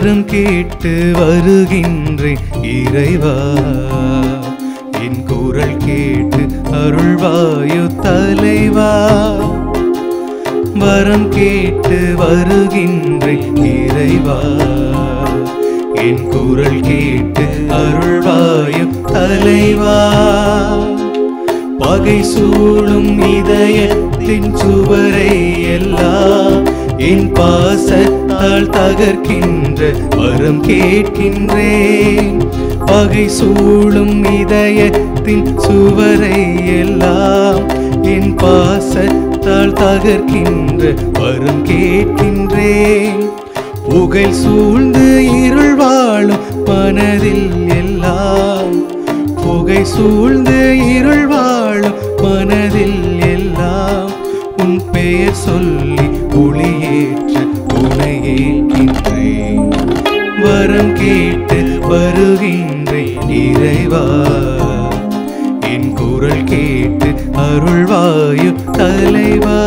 வரம் கேட்டு வருகின்றேன் இறைவா என் குரல் கேட்டு அருள்வாயு தலைவா வரம் கேட்டு வருகின்றேன் இறைவா என் குரல் கேட்டு அருள்வாயு தலைவா பகை சூழும் இதயத்தின் சுவரை எல்லாம் என் பாசத்தால் தகர்க்கின்ற வரம் கேட்கின்றேன் பகை சூழும் இதயத்தின் சுவரை எல்லாம் என் பாசத்தால் தகர்க்கின்ற வரம் கேட்கின்றேன் புகழ் சூழ்ந்து இருள் வாழும் மனதில் எல்லாம் புகை சூழ்ந்து இருள் வாழும் மனதில் எல்லாம் உன் பெயர் சொல்லி ஒளியேற்ற துணையேற்கின்றேன் வரம் கேட்டு வருகின்றேன் இறைவா என் குரல் கேட்டு அருள்வாயு தலைவா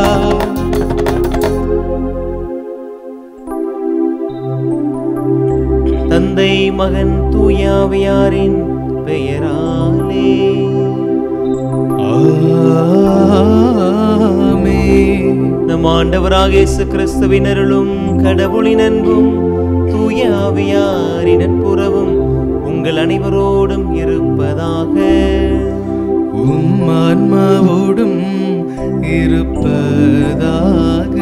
தந்தை மகன் தூயாவியாரின் பெயராலே ஆமென். நம் ஆண்டவராக இயேசு கிறிஸ்துவின் அருளும் கடவுளின் அன்பும் தூயாவியாரின் நட்புறவும் உங்கள் அனைவரோடும் இருப்பதாக உம் ஆன்மாவோடும் இருப்பதாக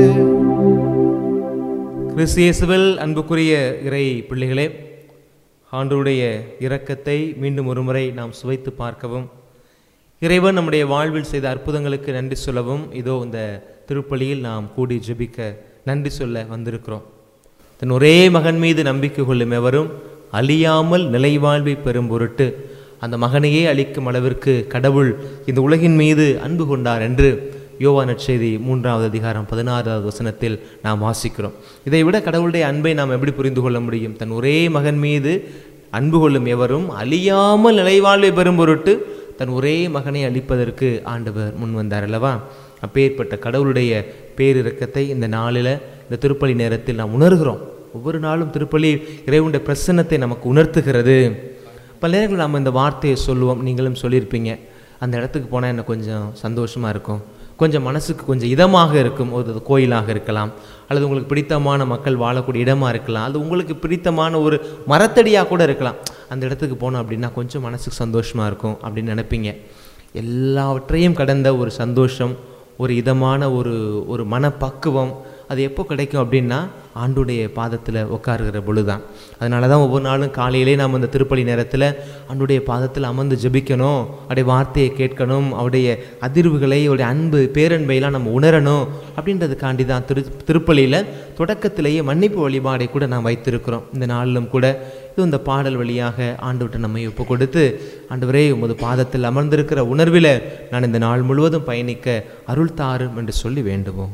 கிறிஸ்து இயேசுவில் அன்புக்குரிய இறை பிள்ளைகளே ஆண்டவருடைய இரக்கத்தை மீண்டும் ஒருமுறை நாம் சுவைத்து பார்க்கவும் இறைவன் நம்முடைய வாழ்வில் செய்த அற்புதங்களுக்கு நன்றி சொல்லவும் இதோ இந்த திருப்பலியில் நாம் கூடி ஜெபிக்க நன்றி சொல்ல வந்திருக்கிறோம் தன் ஒரே மகன் மீது நம்பிக்கை கொள்ளும் எவரும் அழியாமல் நிலைவாழ்வை பெறும் பொருட்டு அந்த மகனையே அளிக்கும் அளவிற்கு கடவுள் இந்த உலகின் மீது அன்பு கொண்டார் என்று யோவா நற்செய்தி மூன்றாவது அதிகாரம் பதினாறாவது வசனத்தில் நாம் வாசிக்கிறோம் இதை விட கடவுளுடைய அன்பை நாம் எப்படி புரிந்து கொள்ள முடியும் தன் ஒரே மகன் மீது அன்பு கொள்ளும் எவரும் அழியாமல் நிலைவாழ்வை பெறும் பொருட்டு தன் ஒரே மகனை அளிப்பதற்கு ஆண்டவர் முன் வந்தார் அல்லவா அப்பேற்பட்ட கடவுளுடைய பேரிரக்கத்தை இந்த நாளில் இந்த திருப்பலி நேரத்தில் நாம் உணர்கிறோம் ஒவ்வொரு நாளும் திருப்பலி இறைவனுடைய பிரசன்னத்தை நமக்கு உணர்த்துகிறது பல நேரங்களில் நாம் இந்த வார்த்தையை சொல்லுவோம் நீங்களும் சொல்லியிருப்பீங்க அந்த இடத்துக்கு போனால் எனக்கு கொஞ்சம் சந்தோஷமாக இருக்கும் கொஞ்சம் மனசுக்கு கொஞ்சம் இதமாக இருக்கும் ஒரு கோயிலாக இருக்கலாம் அல்லது உங்களுக்கு பிடித்தமான மக்கள் வாழக்கூடிய இடமா இருக்கலாம் அது உங்களுக்கு பிடித்தமான ஒரு மரத்தடியாக கூட இருக்கலாம் அந்த இடத்துக்கு போனோம் அப்படின்னா கொஞ்சம் மனசுக்கு சந்தோஷமாக இருக்கும் அப்படின்னு நினைப்பீங்க எல்லாவற்றையும் கடந்த ஒரு சந்தோஷம் ஒரு இதமான ஒரு ஒரு மனப்பக்குவம் அது எப்போ கிடைக்கும் அப்படின்னா ஆண்டுடைய பாதத்தில் உட்காருகிற பொழுதுதான் அதனால தான் ஒவ்வொரு நாளும் காலையிலே நாம் இந்த திருப்பலி நேரத்தில் ஆண்டுடைய பாதத்தில் அமர்ந்து ஜெபிக்கணும் அவருடைய வார்த்தையை கேட்கணும் அவருடைய அதிர்வுகளை அவருடைய அன்பு பேரன்பையெல்லாம் நம்ம உணரணும் அப்படின்றதுக்காண்டி தான் திரு திருப்பலியில் தொடக்கத்திலேயே மன்னிப்பு வழிபாடை கூட நாம் வைத்திருக்கிறோம் இந்த நாளிலும் கூட இது இந்த பாடல் வழியாக ஆண்டுவிட்ட நம்மை ஒப்பு கொடுத்து ஆண்டவரே உமது பாதத்தில் அமர்ந்திருக்கிற உணர்வில் நான் இந்த நாள் முழுவதும் பயணிக்க அருள் தாரும் என்று சொல்லி வேண்டுவோம்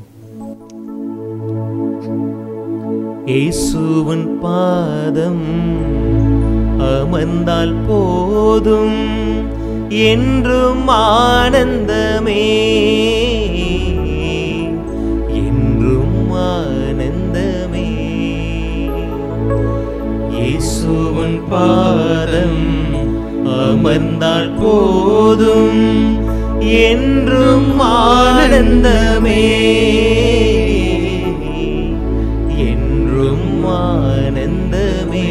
இயேசுவின் பாதம் அமர்ந்தால் போதும் என்றும் ஆனந்தமே என்றும் ஆனந்தமே இயேசுவின் பாதம் அமர்ந்தால் போதும் என்றும் ஆனந்தமே என்றும் ஆனந்தமே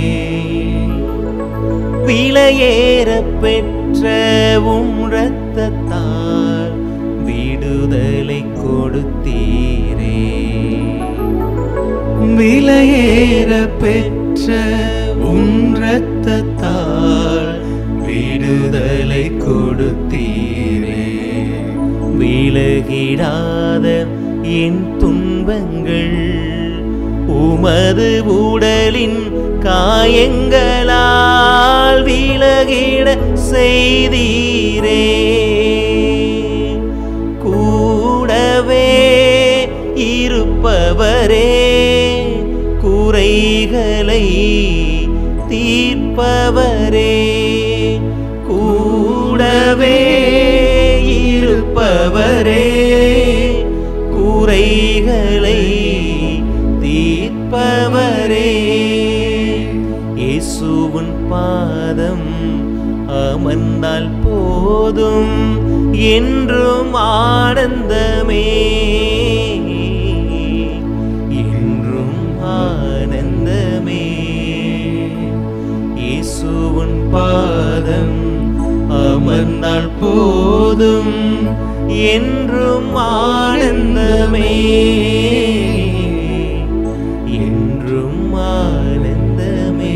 விலையேற பெற்ற உம் இரத்தத்தால் விடுதலை கொடுத்தீரே விலையேற பெற்ற உன் இரத்தத்தால் விடுதலை கொடுத்தீரே விலகிடாத என் துன்பங்கள் உமது உடலின் காயங்களால் விலகிட செய்தீரே கூடவே இருப்பவரே குறைகளை தீர்ப்பவரே கூடவே இருப்பவரே குறைகளை தீர்ப்பவரே பாதம் அமர்ந்தால் போதும் என்றும் ஆனந்தமே என்றும் ஆனந்தமே இயேசுவின் பாதம் அமர்ந்தால் போதும் என்றும் ஆனந்தமே என்றும் ஆனந்தமே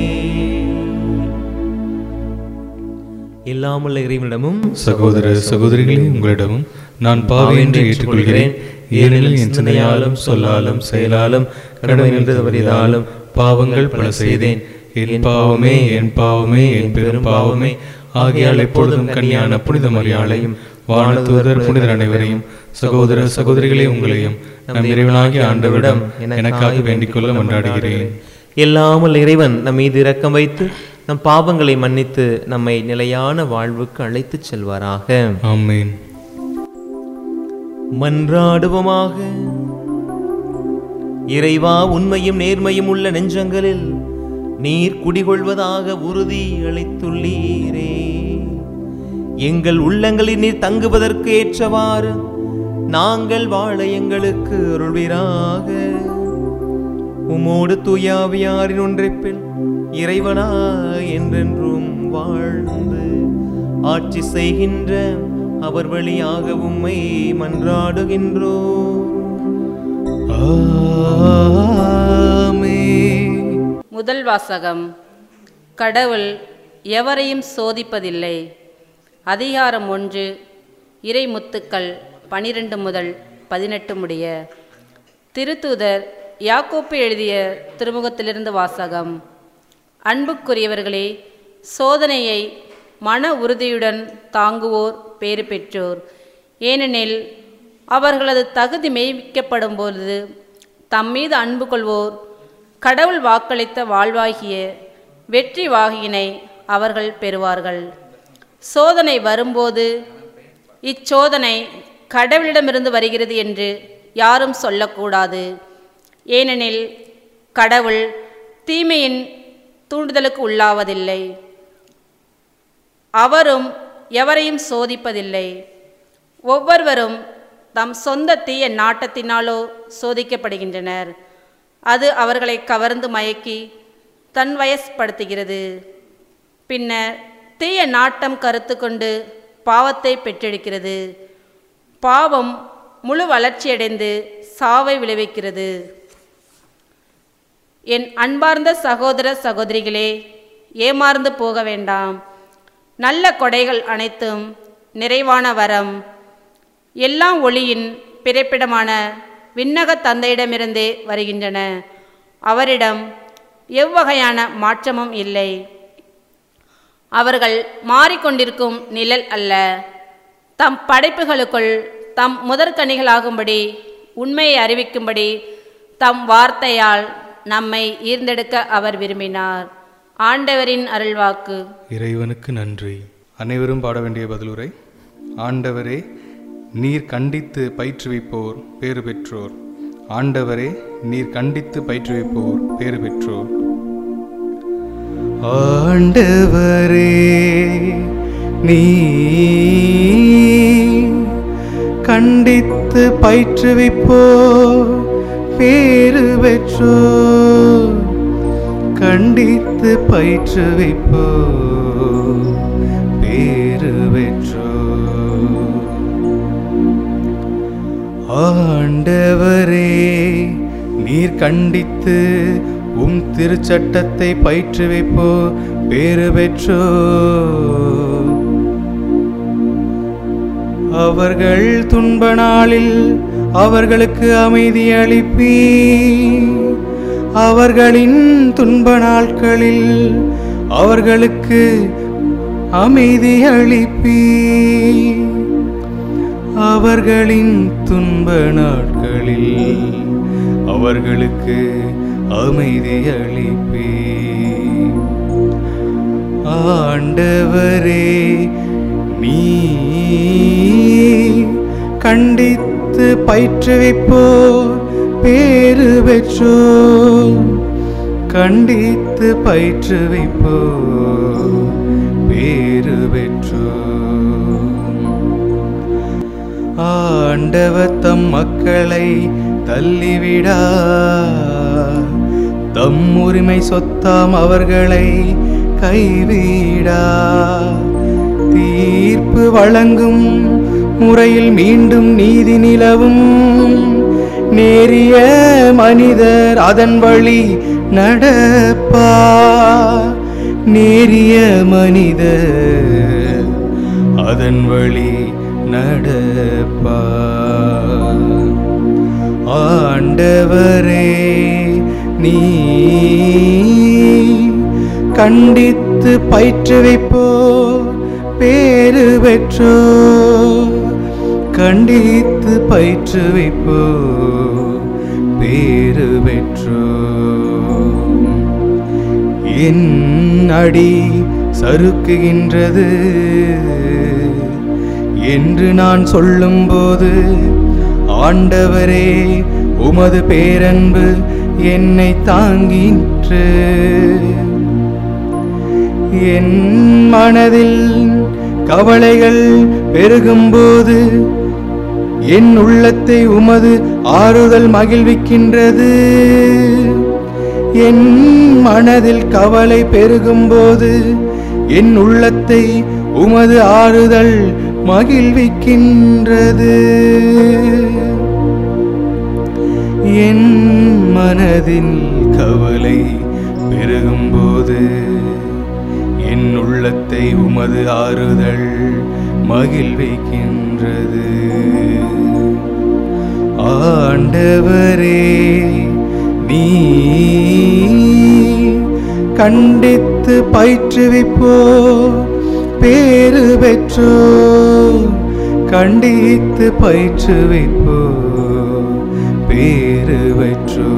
எல்லாமுள்ள இறைவனிடமும் சகோதர சகோதரிகளே உங்களிடமும் நான் பாவி என்று ஏற்றுக்கொள்கிறேன் ஏனெனில் என் சிந்தனையாலும் சொல்லாலும் செயலாலும் கடமை நின்று தவறியதாலும் பாவங்கள் பல செய்தேன் என் பாவமே என் பாவமே என் பெரும் பாவமே ஆகியால் எப்பொழுதும் கன்னியான புனித மரியாளையும் வானதூதர் புனிதர் அனைவரையும் சகோதர சகோதரிகளே உங்களையும் நம் இறைவனாகிய ஆண்டவரிடம் எனக்காக வேண்டிக் கொள்ள மன்றாடுகிறேன் எல்லாமல் இறைவன் நம் மீது இரக்கம் வைத்து நம் பாவங்களை மன்னித்து நம்மை நிலையான வாழ்வுக்கு அழைத்துச் செல்வாராக ஆமென் மன்றாடுவோமாக இறைவா உண்மையும் நேர்மையும் உள்ள நெஞ்சங்களில் நீர் குடிகொள்வதாக உறுதி அளித்துள்ளீரே எங்கள் உள்ளங்களில் நீர் தங்குவதற்கு ஏற்றவாறு நாங்கள் வாழ எங்களுக்கு அருள்வீராக உமோடு தூயாவியாரின் ஒன்றைப்பில் இறைவனா என்றென்றும் வாழ்ந்து ஆட்சி செய்கின்ற அவர் வழியாக உம்மை மன்றாடுகின்றோம் ஆமென் முதல் வாசகம் கடவுள் எவரையும் சோதிப்பதில்லை அதிகாரம் ஒன்று இறைமுத்துக்கள் பனிரெண்டு முதல் பதினெட்டு முடிய திருத்தூதர் யாக்கோப்பு எழுதிய திருமுகத்திலிருந்து வாசகம் அன்புக்குரியவர்களே சோதனையை மன உறுதியுடன் தாங்குவோர் பேறு பெற்றோர் ஏனெனில் அவர்களது தகுதி மெய்விக்கப்படும் பொழுது தம் மீது அன்பு கொள்வோர் கடவுள் வாக்களித்த வாழ்வாகிய வெற்றி வாகினை அவர்கள் பெறுவார்கள் சோதனை வரும்போது இச்சோதனை கடவுளிடமிருந்து வருகிறது என்று யாரும் சொல்லக்கூடாது ஏனெனில் கடவுள் தீமையின் தூண்டுதலுக்கு உள்ளாவதில்லை அவரும் எவரையும் சோதிப்பதில்லை ஒவ்வொருவரும் தம் சொந்த தீய நாட்டத்தினாலோ சோதிக்கப்படுகின்றனர் அது அவர்களை கவர்ந்து மயக்கி தன் வயஸ்படுத்துகிறது பின்னர் தீய நாட்டம் கருத்து கொண்டு பாவத்தை பெற்றெடுக்கிறது பாவம் முழு வளர்ச்சியடைந்து சாவை விளைவிக்கிறது என் அன்பார்ந்த சகோதர சகோதரிகளே ஏமாறந்து போக வேண்டாம் நல்ல கொடைகள் அனைத்தும் நிறைவான வரம் எல்லாம் ஒளியின் பிறப்பிடமான விண்ணக தந்தையிடமிருந்தே வருகின்றன அவரிடம் எவ்வகையான மாற்றமும் இல்லை அவர்கள் மாறிக்கொண்டிருக்கும் நிழல் அல்ல தம் படைப்புகளுக்குள் தம் முதற்கனிகளாகும்படி உண்மையை அறிவிக்கும்படி தம் வார்த்தையால் நம்மை ஈர்ந்தெடுக்க அவர் விரும்பினார் ஆண்டவரின் அருள்வாக்கு இறைவனுக்கு நன்றி அனைவரும் பாட வேண்டிய பதிலுரை ஆண்டவரே நீர் கண்டித்து பயிற்றுவிப்போர் பேறு பெற்றோர் ஆண்டவரே நீர் கண்டித்து பயிற்றுவிப்போர் பேறு பெற்றோர் ஆண்டவரே நீ கண்டித்து பயிற்றுவிப்போர் பேறு பெற்றோர் கண்டித்து பயிற்றுவிப்போ பேறு பெற்றோ ஆண்டவரே நீர் கண்டித்து உம் திருச்சட்டத்தை பயிற்றுவிப்போ பேறு பெற்றோ அவர்கள் துன்ப நாளில் அவர்களுக்கு அமைதி அளிப்பீ அவர்களின் துன்ப நாட்களில் அவர்களுக்கு அமைதி அளிப்பீ அவர்களின் துன்ப நாட்களில் அவர்களுக்கு அமைதி அளிப்பீ ஆண்டவரே நீ கண்டித்து பயிற்றுவிப்போர் பேறு பெற்றோர் கண்டித்து பயிற்றுவிப்போ பேரு பெற்றோ ஆண்டவர் தம் மக்களை தள்ளிவிடா தம் உரிமை சொத்தாம் அவர்களை கைவிடா தீர்ப்பு வழங்கும் முறையில் மீண்டும் நீதி நிலவும் நேரிய மனிதர் அதன் வழி நடப்பா நேரிய மனிதர் அதன் வழி நடப்பா ஆண்டவரே நீ கண்டித்து பயிற்றுவிப்போ பேரு பெற்றோ கண்டித்து பயிற்றுவிப்போ பேரு பெற்றோ என் அடி சறுக்குகின்றது என்று நான் சொல்லும்போது ஆண்டவரே உமது பேரன்பு என்னை தாங்கிற்று என் மனதில் கவலைகள் பெருகும்போது என் உள்ளத்தை உமது ஆறுதல் மகிழ்விக்கின்றது என் மனதில் கவலை பெருகும்போது என் உள்ளத்தை உமது ஆறுதல் மகிழ்விக்கின்றது என் மனதில் கவலை பெருகும்போது என் உள்ளத்தை உமது ஆறுதல் மகிழ்விக்கின்றது ஆண்டவரே நீ கண்டித்து பயிற்றுவிப்போ பேரு பெற்றோ கண்டித்து பயிற்றுவிப்போ பேரு பெற்றோ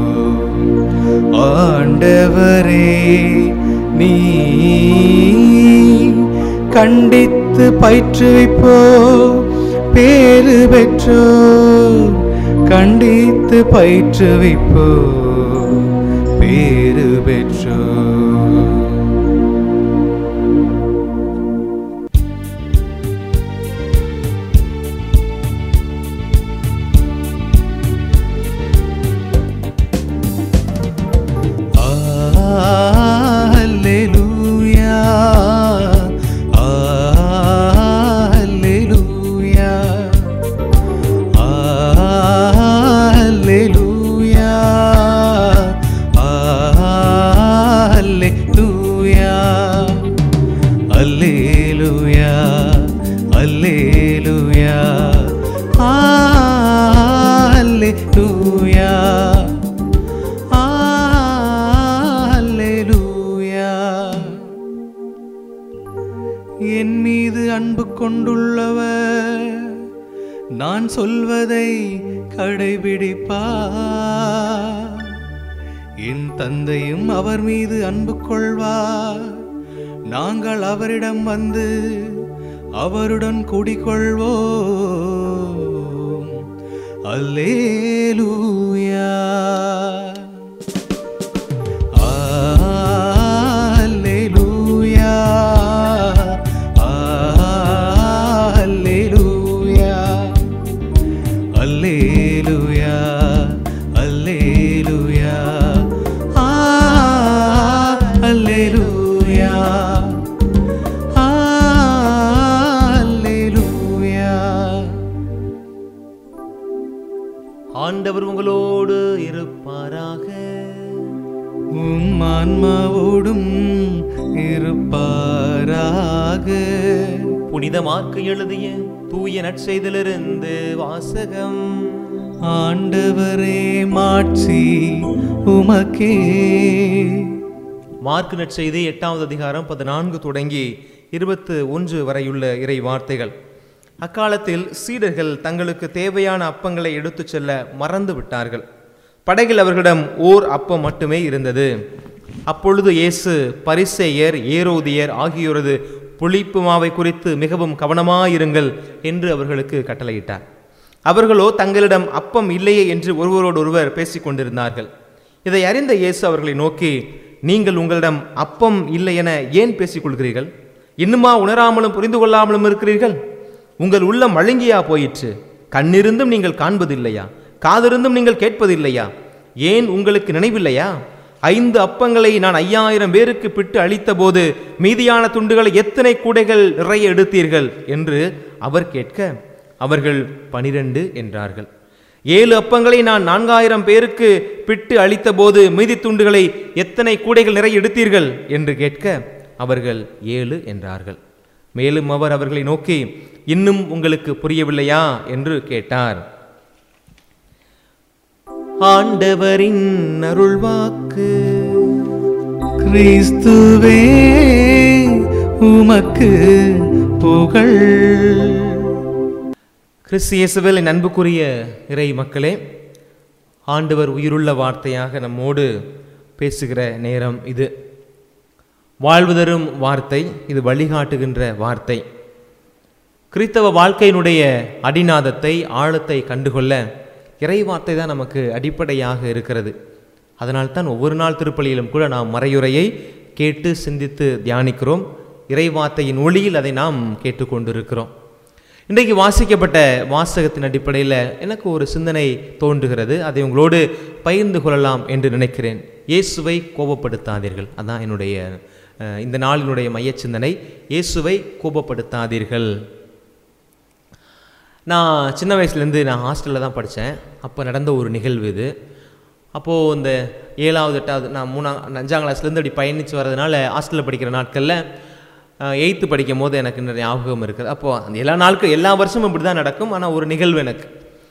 ஆண்டவரே நீ கண்டித்து பயிற்றுவிப்போ பேரு பெற்றோ கண்டித்து பயிற்றுவிப்போ பேரு பெற்றோ Alleluia. Alleluia. Alleluia. Alleluia. Alleluia. Alleluia. Alleluia. அல்லேலூயா என் மீது அன்பு கொண்டுள்ளவர் நான் சொல்வதை கடைபிடிப்பா என் தந்தையும் அவர் மீது அன்பு கொள்வார் நாங்கள் அவரிடம் வந்து அவருடன் குடிகொள்வோம் அல்லேலூயா Alleluia. Alleluia. Alleluia. Alleluia. Alleluia. Alleluia. ஆண்டவர் உங்களோடு இருப்பாராக உம் ஆன்மாவோடும் இருப்பாராக புனித மார்க்கு எழுதிய தூய நற்செய்திலிருந்து வாசகம் ஆண்டவரே மாட்சி உமக்கே மார்க்கு நற்செய்தி எட்டாவது அதிகாரம் பதினான்கு தொடங்கி இருபத்து ஒன்று வரையுள்ள இறை வார்த்தைகள் அக்காலத்தில் சீடர்கள் தங்களுக்கு தேவையான அப்பங்களை எடுத்துச் செல்ல மறந்து விட்டார்கள் படகில் அவர்களிடம் ஓர் அப்பம் மட்டுமே இருந்தது அப்பொழுது இயேசு பரிசேயர் ஏரோதியர் ஆகியோரது புளிப்பு மாவை குறித்து மிகவும் கவனமாயிருங்கள் என்று அவர்களுக்கு கட்டளையிட்டார் அவர்களோ தங்களிடம் அப்பம் இல்லையே என்று ஒருவரோடொருவர் பேசிக் கொண்டிருந்தார்கள் இதை அறிந்த இயேசு அவர்களை நோக்கி நீங்கள் உங்களிடம் அப்பம் இல்லை என ஏன் பேசிக் கொள்கிறீர்கள் இன்னுமா உணராமலும் புரிந்து கொள்ளாமலும் இருக்கிறீர்கள் உங்கள் உள்ளம் மழுங்கியா போயிற்று கண்ணிருந்தும் நீங்கள் காண்பதில்லையா காதிருந்தும் நீங்கள் கேட்பதில்லையா ஏன் உங்களுக்கு நினைவில்லையா ஐந்து அப்பங்களை நான் ஐயாயிரம் பேருக்கு பிட்டு அளித்தபோது மீதியான துண்டுகளை எத்தனை கூடைகள் நிறைய எடுத்தீர்கள் என்று அவர் கேட்க அவர்கள் பனிரெண்டு என்றார்கள் ஏழு அப்பங்களை நான் நான்காயிரம் பேருக்கு பிட்டு அளித்தபோது மீதி துண்டுகளை எத்தனை கூடைகள் நிறைய எடுத்தீர்கள் என்று கேட்க அவர்கள் ஏழு என்றார்கள் மேலும் அவர் அவர்களை நோக்கி இன்னும் உங்களுக்கு புரியவில்லையா என்று கேட்டார் ஆண்டவரின் அருள்வாக்கு கிறிஸ்துவே உமக்கு புகழ் கிறிஸ்து இயேசுவில் என் அன்புக்குரிய இறை மக்களே ஆண்டவர் உயிருள்ள வார்த்தையாக நம்மோடு பேசுகிற நேரம் இது வாழ்வு தரும் வார்த்தை இது வழிகாட்டுகின்ற வார்த்தை கிறித்தவ வாழ்க்கையினுடைய அடிநாதத்தை ஆழத்தை கண்டுகொள்ள இறை வார்த்தை தான் நமக்கு அடிப்படையாக இருக்கிறது அதனால்தான் ஒவ்வொரு நாள் திருப்பலியிலும் கூட நாம் மறையுரையை கேட்டு சிந்தித்து தியானிக்கிறோம் இறை வார்த்தையின் ஒளியில் அதை நாம் கேட்டுக்கொண்டிருக்கிறோம் இன்றைக்கு வாசிக்கப்பட்ட வாசகத்தின் அடிப்படையில் எனக்கு ஒரு சிந்தனை தோன்றுகிறது அதை உங்களோடு பகிர்ந்து கொள்ளலாம் என்று நினைக்கிறேன் இயேசுவை கோபப்படுத்தாதீர்கள் அதான் என்னுடைய அஹ், இந்த நாளினுடைய மைய சிந்தனை இயேசுவை கோபப்படுத்தாதீர்கள் நான் சின்ன வயசுலேருந்து நான் ஹாஸ்டலில் தான் படித்தேன் அப்போ நடந்த ஒரு நிகழ்வு இது அப்போது இந்த ஏழாவது எட்டாவது நான் மூணாம் அஞ்சாம் கிளாஸ்லேருந்து அப்படி பயணித்து வர்றதுனால ஹாஸ்டலில் படிக்கிற நாட்களில் எயித்து படிக்கும் போது எனக்கு நிறைய ஞாபகம் இருக்குது அப்போது அந்த எல்லா நாட்கள் எல்லா வருஷமும் இப்படி தான் நடக்கும் ஆனால் ஒரு நிகழ்வு எனக்கு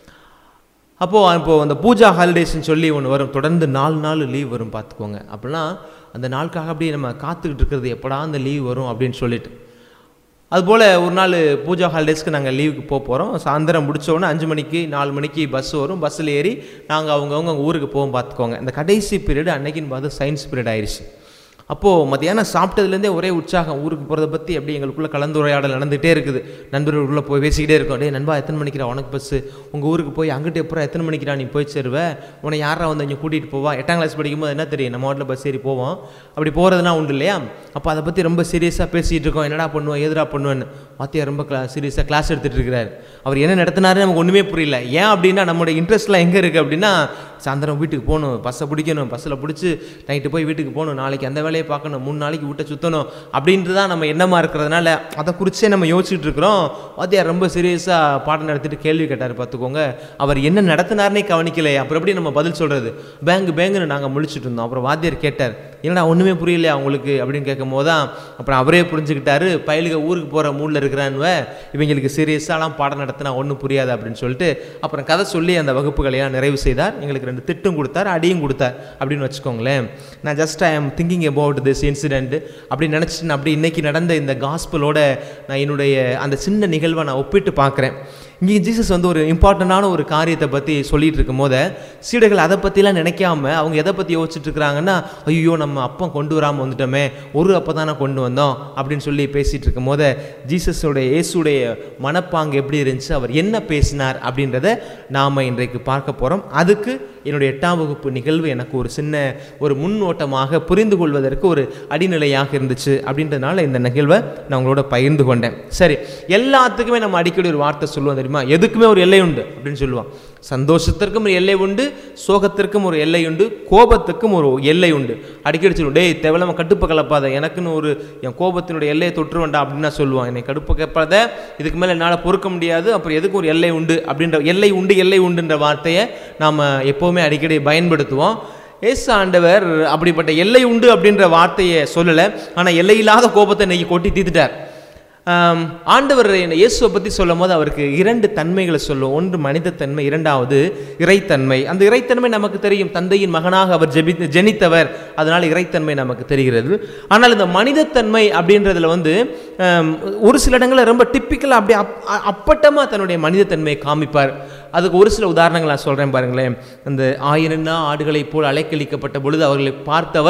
அப்போது இப்போது அந்த பூஜா ஹாலிடேஸ்னு சொல்லி ஒன்று வரும் தொடர்ந்து நாலு நாள் லீவ் வரும் பார்த்துக்கோங்க அப்படின்னா அந்த நாளுக்காக அப்படியே நம்ம காத்துக்கிட்டு இருக்கிறது எப்படா அந்த லீவ் வரும் அப்படின்னு சொல்லிட்டு அதுபோல் ஒரு நாள் பூஜா ஹாலிடேஸ்க்கு நாங்கள் லீவுக்கு போக போகிறோம் சாயந்தரம் முடிச்ச உடனே அஞ்சு மணிக்கு நாலு மணிக்கு பஸ் வரும் பஸ்ஸில் ஏறி நாங்கள் அவங்கவுங்க ஊருக்கு போவோம் பார்த்துக்கோங்க இந்த கடைசி பீரியட் அன்னைக்குன்னு பார்த்து சயின்ஸ் பீரியட் ஆயிடுச்சு அப்போது மத்தியானம் சாப்பிட்டதுலேருந்தே ஒரே உற்சாகம் ஊருக்கு போகிறத பற்றி அப்படி எங்களுக்குள்ள கலந்துரையாடல் நடந்துகிட்டே இருக்குது நண்பர்களுக்குள்ளே போய் பேசிக்கிட்டே இருக்கோம் டேய் நண்பா எத்தனை மணிக்கிறா உனக்கு பஸ்ஸு உங்கள் ஊருக்கு போய் அங்கிட்டு எப்பறம் எத்தனை மணிக்கிறா நீ போய் சேருவ உன்னை யாரா வந்து இங்கே கூட்டிகிட்டு போவா எட்டாம் கிளாஸ் படிக்கும்போது என்ன தெரியும் நம்ம வாட்டில் பஸ் ஏறி போவோம் அப்படி போகிறதுனா உண்டு இல்லையா அப்போ அதை பற்றி ரொம்ப சீரியஸாக பேசிகிட்டு இருக்கோம் என்னடா பண்ணுவோம் எதுடா பண்ணுவேன்னு வாத்தியார் ரொம்ப கிளா சீரியஸாக கிளாஸ் எடுத்துகிட்டு இருக்கிறார் அவர் என்ன நடத்தினாரு நமக்கு ஒன்றுமே புரியல ஏன் அப்படின்னா நம்மளுடைய இன்ட்ரெஸ்ட்லாம் எங்கே இருக்குது அப்படின்னா சாயந்தரம் வீட்டுக்கு போகணும் பஸ்ஸை பிடிக்கணும் பஸ்ஸில் பிடிச்சி நைட்டு போய் வீட்டுக்கு போகணும் நாளைக்கு அந்த வேலையை பார்க்கணும் மூணு நாளைக்கு வீட்டை சுற்றணும் அப்படின்ட்டு தான் நம்ம எண்ணமாக இருக்கிறதுனால அதை குறிச்சே நம்ம யோசிச்சுட்டு இருக்கிறோம் வாத்தியார் ரொம்ப சீரியஸாக பாடம் நடத்திட்டு கேள்வி கேட்டார் பார்த்துக்கோங்க அவர் என்ன நடத்தினார்னே கவனிக்கலை அப்புறம் எப்படி நம்ம பதில் சொல்கிறது பேங்க் பேங்குன்னு நாங்கள் முழிச்சிட்டு இருந்தோம் அப்புறம் வாத்தியார் கேட்டார் என்னடா ஒன்றுமே புரியலையா உங்களுக்கு அப்படின்னு கேட்கும் போது தான் அப்புறம் அவரே புரிஞ்சுக்கிட்டாரு பயலுக ஊருக்கு போகிற மூடில் இருக்கிறான்வ இவங்களுக்கு சீரியஸாலாம் பாடம் நடத்தினா ஒன்றும் புரியாது அப்படின்னு சொல்லிட்டு அப்புறம் கதை சொல்லி அந்த வகுப்புகளையெல்லாம் நிறைவு செய்தார் எங்களுக்கு ரெண்டு திட்டம் கொடுத்தார் அடியும் கொடுத்தார் அப்படின்னு வச்சுக்கோங்களேன் நான் ஜஸ்ட் ஐ ஆம் திங்கிங் அபவுட் திஸ் இன்சிடென்ட் அப்படி நினச்சிட்டு நான் அப்படி இன்னைக்கு நடந்த இந்த காஸ்பலோட நான் என்னுடைய அந்த சின்ன நிகழ்வை நான் ஒப்பிட்டு பார்க்குறேன் இங்கே ஜீசஸ் வந்து ஒரு இம்பார்ட்டண்டான ஒரு காரியத்தை பற்றி சொல்லிட்டு இருக்கும் போது சீடர்கள் அதை பற்றிலாம் நினைக்காம அவங்க எதை பற்றி யோசிச்சுட்டு இருக்கிறாங்கன்னா ஐயோ நம்ம அப்பம் கொண்டு வராமல் வந்துட்டோமே ஒரு அப்போ தானே கொண்டு வந்தோம் அப்படின்னு சொல்லி பேசிகிட்டு இருக்கும் போது ஜீசஸோடைய இயேசுடைய மனப்பாங்கு எப்படி இருந்துச்சு அவர் என்ன பேசினார் அப்படின்றத நாம் இன்றைக்கு பார்க்க போகிறோம் அதுக்கு என்னுடைய எட்டாம் வகுப்பு நிகழ்வு எனக்கு ஒரு சின்ன ஒரு முன்னோட்டமாக புரிந்து கொள்வதற்கு ஒரு அடிநிலையாக இருந்துச்சு அப்படின்றதுனால இந்த நிகழ்வை நான் உங்களோட பகிர்ந்து கொண்டேன் சரி எல்லாத்துக்குமே நம்ம அடிக்கடி ஒரு வார்த்தை சொல்லுவோம் தெரியுமா எதுக்குமே ஒரு எல்லை உண்டு அப்படின்னு சொல்லுவான் சந்தோஷத்திற்கும் ஒரு எல்லை உண்டு சோகத்திற்கும் ஒரு எல்லை உண்டு கோபத்துக்கும் ஒரு எல்லை உண்டு அடிக்கடி சொல்லுவோம் டேய் தேவையில்லாம கடுப்பு கலப்பாத எனக்குன்னு ஒரு என் கோபத்தினுடைய எல்லையை தொற்றுவேண்டா அப்படின்னு தான் சொல்லுவான் என்னை கடுப்பு கலப்பாத இதுக்கு மேலே என்னால் பொறுக்க முடியாது அப்புறம் எதுக்கும் ஒரு எல்லை உண்டு அப்படின்ற எல்லை உண்டு எல்லை உண்டுன்ற வார்த்தையை நாம் எப்போவுமே அடிக்கடி பயன்படுத்துவோம் ஏசு ஆண்டவர் அப்படிப்பட்ட எல்லை உண்டு அப்படின்ற வார்த்தையை சொல்லலை ஆனால் எல்லையில்லாத கோபத்தை இன்னைக்கு கொட்டி தீர்த்துட்டார் ஆம், ஆண்டவர் என்ன இயேசுவை பற்றி சொல்லும் போது அவருக்கு இரண்டு தன்மைகளை சொல்லும் ஒன்று மனிதத்தன்மை இரண்டாவது இறைத்தன்மை அந்த இறைத்தன்மை நமக்கு தெரியும் தந்தையின் மகனாக அவர் ஜெபி ஜெனித்தவர் அதனால் இறைத்தன்மை நமக்கு தெரிகிறது ஆனால் இந்த மனிதத்தன்மை அப்படின்றதுல வந்து ஆம், ஒரு சில இடங்களில் ரொம்ப டிப்பிக்கலாக அப்படியே அப் அ- அப்பட்டமாக தன்னுடைய மனிதத்தன்மையை காமிப்பார் அதுக்கு ஒரு சில உதாரணங்கள் நான் சொல்கிறேன் பாருங்களேன் அந்த ஆயிரம்னா ஆடுகளைப் போல் அலைக்கழிக்கப்பட்ட பொழுது அவர்களை பார்த்தவர்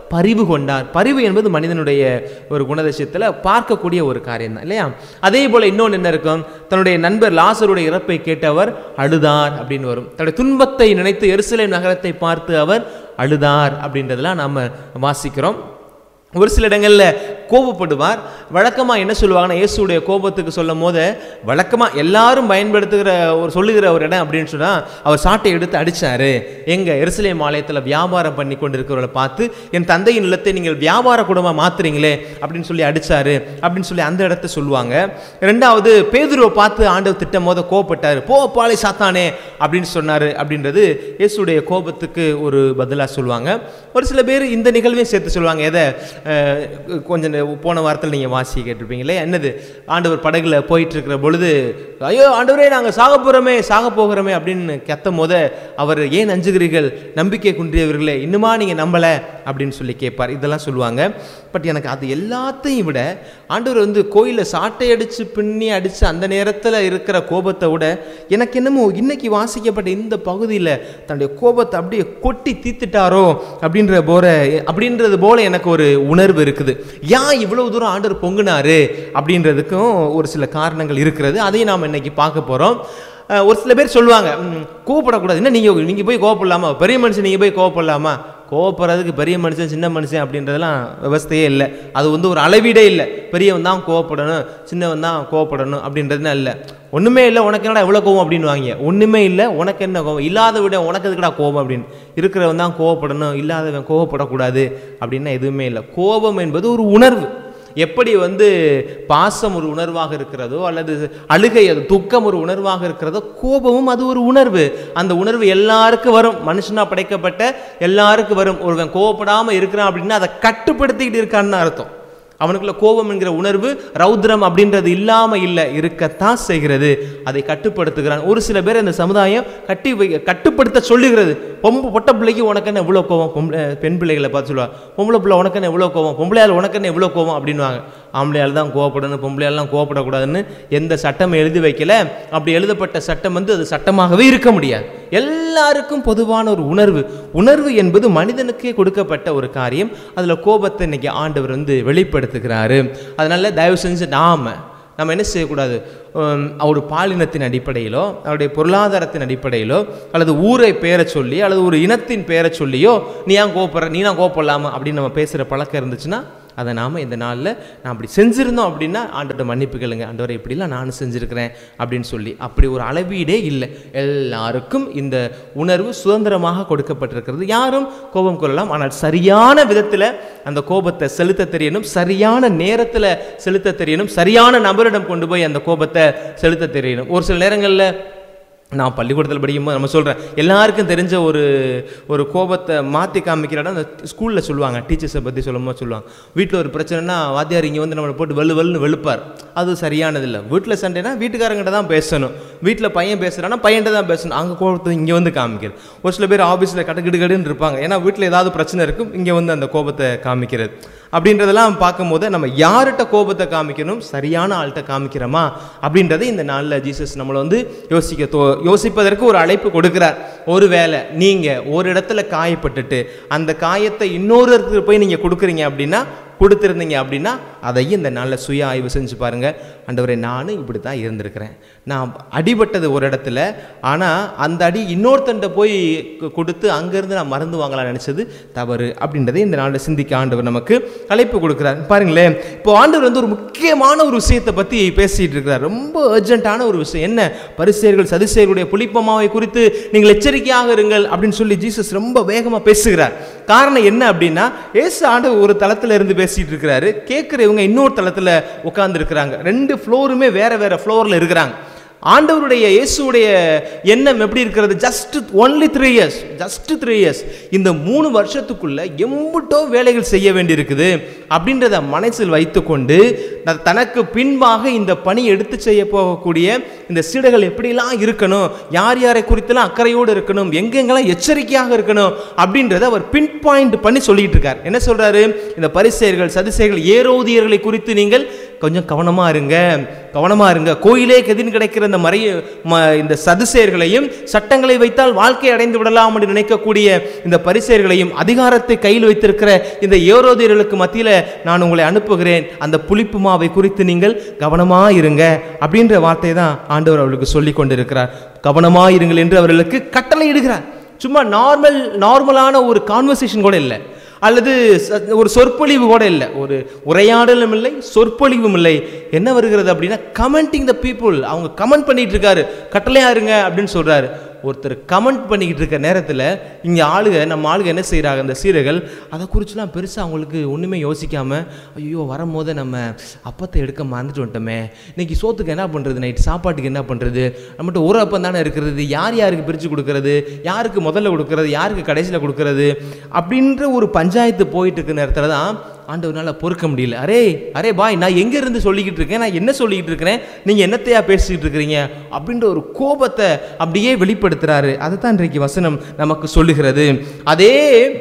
பரிவு கொண்டார் பரிவு என்பது மனிதனுடைய ஒரு குணதிசயத்தில் பார்க்கக்கூடிய ஒரு காரியம் தான் இல்லையா அதே போல் இன்னொன்று என்ன இருக்கும் தன்னுடைய நண்பர் லாசருடைய இறப்பை கேட்டவர் அழுதார் அப்படின்னு வரும் தன்னுடைய துன்பத்தை நினைத்து எருசலேம் நகரத்தை பார்த்து அவர் அழுதார் அப்படின்றதெல்லாம் நாம் வாசிக்கிறோம் ஒரு சில இடங்களில் கோபப்படுவார் வழக்கமாக என்ன சொல்லுவாங்கன்னா இயேசுடைய கோபத்துக்கு சொல்லும் போது வழக்கமாக எல்லாரும் பயன்படுத்துகிற ஒரு சொல்லுகிற ஒரு இடம் அப்படின்னு சொன்னால் அவர் சாட்டை எடுத்து அடிச்சாரு எங்க எருசலேம் ஆலயத்தில் வியாபாரம் பண்ணி கொண்டு இருக்கிறவரை பார்த்து என் தந்தையின் நிலத்தை நீங்கள் வியாபார குடும்பமாக மாத்துறீங்களே அப்படின்னு சொல்லி அடிச்சாரு அப்படின்னு சொல்லி அந்த இடத்த சொல்லுவாங்க ரெண்டாவது பேதுருவை பார்த்து ஆண்டவர் திட்டம் போத கோபப்பட்டார் போ பாலை சாத்தானே அப்படின்னு சொன்னாரு அப்படின்றது இயேசுடைய கோபத்துக்கு ஒரு பதிலாக சொல்லுவாங்க ஒரு சில பேர் இந்த நிகழ்வையும் சேர்த்து சொல்லுவாங்க எதை அஹ், கொஞ்சம் நே- போன வாரத்தில் நீங்கள் வாசி கேட்டிருப்பீங்களே என்னது ஆண்டவர் படகுல போயிட்டு இருக்கிற பொழுது ஐயோ ஆண்டவரே நாங்கள் சாக போகிறோமே சாக போகிறோமே அப்படின்னு கத்தும் போத அவர் ஏன் அஞ்சுகிறீர்கள் நம்பிக்கை குன்றியவர்களே இன்னுமா நீங்கள் நம்பலை அப்படின்னு சொல்லி கேட்பார் இதெல்லாம் சொல்லுவாங்க பட் எனக்கு அது எல்லாத்தையும் விட ஆண்டவர் வந்து கோயிலில் சாட்டை அடித்து பின்னி அடித்து அந்த நேரத்தில் இருக்கிற கோபத்தை விட எனக்கு என்னமோ இன்னைக்கு வாசிக்கப்பட்ட இந்த பகுதியில் தன்னுடைய கோபத்தை அப்படியே கொட்டி தீத்துட்டாரோ அப்படின்ற போல அப்படின்றது போல எனக்கு ஒரு உணர்வு இருக்குது ஏன் இவ்வளவு தூரம் ஆண்டவர் பொங்குனாரு அப்படின்றதுக்கும் ஒரு சில காரணங்கள் இருக்கிறது அதையும் நாம் இன்னைக்கு பார்க்க போகிறோம் ஒரு சில பேர் சொல்லுவாங்க "ம், கோவப்படக்கூடாது என்ன நீங்கள் நீங்கள் போய் கோவப்படலாமா பெரிய மனுஷன் நீங்கள் போய் கோவப்படலாமா கோவப்படுறதுக்கு பெரிய மனுஷன் சின்ன மனுஷன் அப்படின்றதெல்லாம் விவஸ்தையே இல்லை அது வந்து ஒரு அளவீடே இல்லை பெரியவன் தான் கோவப்படணும் சின்னவன் தான் கோவப்படணும் அப்படின்றதுலாம் இல்லை ஒன்றுமே இல்லை உனக்கு என்னடா எவ்வளோ கோவம் அப்படின்னு வாங்க ஒன்றுமே இல்லை உனக்கு என்ன கோவம் இல்லாத விட உனக்கு எதுக்குடா கோபம் அப்படின்னு இருக்கிறவன் தான் கோவப்படணும் இல்லாதவன் கோவப்படக்கூடாது அப்படின்னா எதுவுமே இல்லை கோபம் என்பது ஒரு உணர்வு எப்படி வந்து பாசம் ஒரு உணர்வாக இருக்கிறதோ அல்லது அழுகை அது துக்கம் ஒரு உணர்வாக இருக்கிறதோ கோபமும் அது ஒரு உணர்வு அந்த உணர்வு எல்லாருக்கும் வரும் மனுஷனா படைக்கப்பட்ட எல்லாருக்கும் வரும் ஒருவன் கோவப்படாம இருக்கிறான் அப்படின்னா அதை கட்டுப்படுத்திக்கிட்டு இருக்கான்னு அர்த்தம் அவனுக்குள்ள கோபம் என்கிற உணர்வு ரௌத்ரம் அப்படின்றது இல்லாம இல்லை இருக்கத்தான் செய்கிறது அதை கட்டுப்படுத்துகிறான் ஒரு சில பேர் இந்த சமுதாயம் கட்டி வை- கட்டுப்படுத்த சொல்லுகிறது பொம்பு பொட்ட பிள்ளைக்கு உனக்கு என்ன எவ்வளோ கோவம் பொம்பளை பெண் பிள்ளைகளை பார்த்து சொல்லுவாங்க பொம்பளை பிள்ளை உனக்கு என்ன எவ்வளோ கோவம் பொம்பளையால் உனக்கு என்ன எவ்வளோ கோவம் அப்படின்னுவாங்க ஆம்பளையால் தான் கோவப்படணும் பொம்பளையாலாம் கோவப்படக்கூடாதுன்னு எந்த சட்டம் எழுதி வைக்கல அப்படி எழுதப்பட்ட சட்டம் வந்து அது சட்டமாகவே இருக்க முடியாது எல்லாருக்கும் பொதுவான ஒரு உணர்வு உணர்வு என்பது மனிதனுக்கே கொடுக்கப்பட்ட ஒரு காரியம் அதில் கோபத்தை இன்னைக்கு ஆண்டவர் வந்து வெளிப்படுத்துகிறாரு அதனால தயவு செஞ்சு நாம நம்ம என்ன செய்யக்கூடாது உம், ஒரு பாலினத்தின் அடிப்படையிலோ அவருடைய பொருளாதாரத்தின் அடிப்படையிலோ அல்லது ஊரை பேரை சொல்லி அல்லது ஒரு இனத்தின் பேரை சொல்லியோ நீ ஏன் கோப்படுற நீ நான் கோப்படலாமா அப்படின்னு நம்ம பேசுகிற பழக்கம் இருந்துச்சுன்னா அதை நாம் இந்த நாளில் நான் அப்படி செஞ்சுருந்தோம் அப்படின்னா ஆண்டோட மன்னிப்பு கேளுங்க ஆண்டவரை இப்படிலாம் நானும் செஞ்சுருக்கிறேன் அப்படின்னு சொல்லி அப்படி ஒரு அளவீடே இல்லை எல்லாருக்கும் இந்த உணர்வு சுதந்திரமாக கொடுக்கப்பட்டிருக்கிறது யாரும் கோபம் கொள்ளலாம் ஆனால் சரியான விதத்தில் அந்த கோபத்தை செலுத்த தெரியணும் சரியான நேரத்தில் செலுத்த தெரியணும் சரியான நபரிடம் கொண்டு போய் அந்த கோபத்தை செலுத்த தெரியணும் ஒரு சில நேரங்களில் நான் பள்ளிக்கூடத்தில் படிக்கும்போது நம்ம சொல்கிறேன் எல்லாருக்கும் தெரிஞ்ச ஒரு ஒரு கோபத்தை மாற்றி காமிக்கிற இடம் அந்த ஸ்கூலில் சொல்லுவாங்க டீச்சர்ஸை பற்றி சொல்லும்போது சொல்லுவாங்க வீட்டில் ஒரு பிரச்சனைனா வாத்தியார் இங்கே வந்து நம்மளை போட்டு வெளு வெளுன்னு வெளுப்பார் அது சரியானதில்லை வீட்டில் சண்டைனா வீட்டுக்காரங்கிட்ட தான் பேசணும் வீட்டில் பையன் பேசுகிறான்னா பையன்கிட்ட தான் பேசணும் அங்கே கோபத்தை இங்கே வந்து காமிக்கிறது ஒரு சில பேர் ஆஃபீஸில் கட்டுக்கிடுகடுன்னு இருப்பாங்க ஏன்னா வீட்டில் ஏதாவது பிரச்சனை இருக்கும் இங்கே வந்து அந்த கோபத்தை காமிக்கிறது அப்படின்றதெல்லாம் பார்க்கும்போது நம்ம யார்கிட்ட கோபத்தை காமிக்கணும் சரியான ஆள்கிட்ட காமிக்கிறோமா அப்படின்றதை இந்த நாளில் ஜீசஸ் நம்மளை வந்து யோசிக்க தோ யோசிப்பதற்கு ஒரு அழைப்பு கொடுக்கிறார் ஒருவேளை நீங்கள் ஒரு இடத்துல காயப்பட்டுட்டு அந்த காயத்தை இன்னொரு இடத்துக்கு போய் நீங்கள் கொடுக்குறீங்க அப்படின்னா கொடுத்துருந்தீங்க அப்படின்னா அதையும் இந்த நாளில் சுய ஆய்வு செஞ்சு பாருங்க ஆண்டவரே நானும் இப்படி தான் இருந்திருக்கிறேன் நான் அடிபட்டது ஒரு இடத்துல ஆனால் அந்த அடி இன்னொருத்தன்ட்ட போய் கு- கொடுத்து அங்கேருந்து நான் மறந்து வாங்கலாம் நினச்சது தவறு அப்படின்றதை இந்த நாளில் சிந்திக்க ஆண்டவர் நமக்கு அழைப்பு கொடுக்குறார் பாருங்களேன் இப்போ ஆண்டவர் வந்து ஒரு முக்கியமான ஒரு விஷயத்தை பற்றி பேசிட்டு இருக்கிறார் ரொம்ப அர்ஜென்ட்டான ஒரு விஷயம் என்ன பரிசேயர்கள் சதிசேயர்களுடைய புளிப்பமாவை குறித்து நீங்கள் எச்சரிக்கையாக இருங்கள் அப்படின்னு சொல்லி ஜீசஸ் ரொம்ப வேகமாக பேசுகிறார் காரணம் என்ன அப்படின்னா ஏசு ஆண்டவர் ஒரு தளத்துல இருந்து பேசிட்டு இருக்கிறாரு கேட்குறவங்க இன்னொரு தளத்துல உட்கார்ந்து இருக்கிறாங்க ரெண்டு ஃப்ளோருமே வேற வேற ஃப்ளோரில் இருக்கிறாங்க ஆண்டவருடைய இயேசுடைய எண்ணம் எப்படி இருக்கிறது just only three years just three years இந்த மூணு வருஷத்துக்குள்ள எம்புட்டோ வேலைகள் செய்ய வேண்டியிருக்குது அப்படின்றத மனசில் வைத்துக்கொண்டு த- தனக்கு பின்பாக இந்த பணி எடுத்து செய்ய போகக்கூடிய இந்த சீடர்கள் எப்படிலாம் இருக்கணும் யார் யாரை குறித்தெல்லாம் அக்கறையோடு இருக்கணும் எங்கெங்கெல்லாம் எச்சரிக்கையாக இருக்கணும் அப்படின்றத அவர் பின் பாயிண்ட் பண்ணி சொல்லிட்டு இருக்கார் என்ன சொல்றாரு இந்த பரிசெயர்கள் சதிசெயர்கள் ஏரோதியர்களை குறித்து நீங்கள் கொஞ்சம் கவனமா இருங்க கவனமா இருங்க கோயிலே கெதின் கிடைக்கிற இந்த மறைய ம- இந்த சதுசேர்களையும் சட்டங்களை வைத்தால் வாழ்க்கை அடைந்து விடலாம் என்று நினைக்கக்கூடிய இந்த பரிசேர்களையும் அதிகாரத்தை கையில் வைத்திருக்கிற இந்த ஏரோதியர்களுக்கு மத்தியில நான் உங்களை அனுப்புகிறேன் அந்த புளிப்பு மாவை குறித்து நீங்கள் கவனமா இருங்க அப்படின்ற வார்த்தை தான் ஆண்டவர் அவர்களுக்கு சொல்லி கொண்டிருக்கிறார் கவனமா இருங்கள் என்று அவர்களுக்கு கட்டளை இடுகிறார் சும்மா நார்மல் நார்மலான ஒரு கான்வர்சேஷன் கூட இல்லை அல்லது ச- ஒரு சொற்பொழிவு கூட இல்லை ஒரு உரையாடலும் இல்லை சொற்பொழிவும் இல்லை என்ன வருகிறது அப்படின்னா கமெண்டிங் த பீப்புள் அவங்க கமெண்ட் பண்ணிட்டு இருக்காரு கட்டளையா இருங்க அப்படின்னு சொல்றாரு ஒருத்தர் கமெண்ட் பண்ணிக்கிட்டு இருக்க நேரத்தில் இங்கே ஆளுக நம்ம ஆளுக என்ன செய்கிறாங்க இந்த சீரர்கள் அதை குறிச்சுலாம் பெருசாக அவங்களுக்கு ஒன்றுமே யோசிக்காமல் ஐயோ வரும்போது நம்ம அப்பத்தை எடுக்க மறந்துட்டு வந்துட்டோமே இன்னைக்கு சோத்துக்கு என்ன பண்ணுறது நைட் சாப்பாட்டுக்கு என்ன பண்ணுறது நம்மகிட்ட ஒரு அப்பம் தானே இருக்கிறது யார் யாருக்கு பிரித்து கொடுக்கறது யாருக்கு முதல்ல கொடுக்கறது யாருக்கு கடைசியில் கொடுக்கறது அப்படின்ற ஒரு பஞ்சாயத்து போயிட்டு இருக்க நேரத்தில் தான் ஆண்டவனால பொறுக்க முடியல அரே அரே பாய் நான் எங்க இருந்து சொல்லிக்கிட்டு இருக்கேன் நான் என்ன சொல்லிக்கிட்டு இருக்கிறேன் நீங்க என்னத்தையா பேசிக்கிட்டு இருக்கிறீங்க அப்படின்ற ஒரு கோபத்தை அப்படியே வெளிப்படுத்துறாரு அதுதான் இன்றைக்கு வசனம் நமக்கு சொல்லுகிறது அதே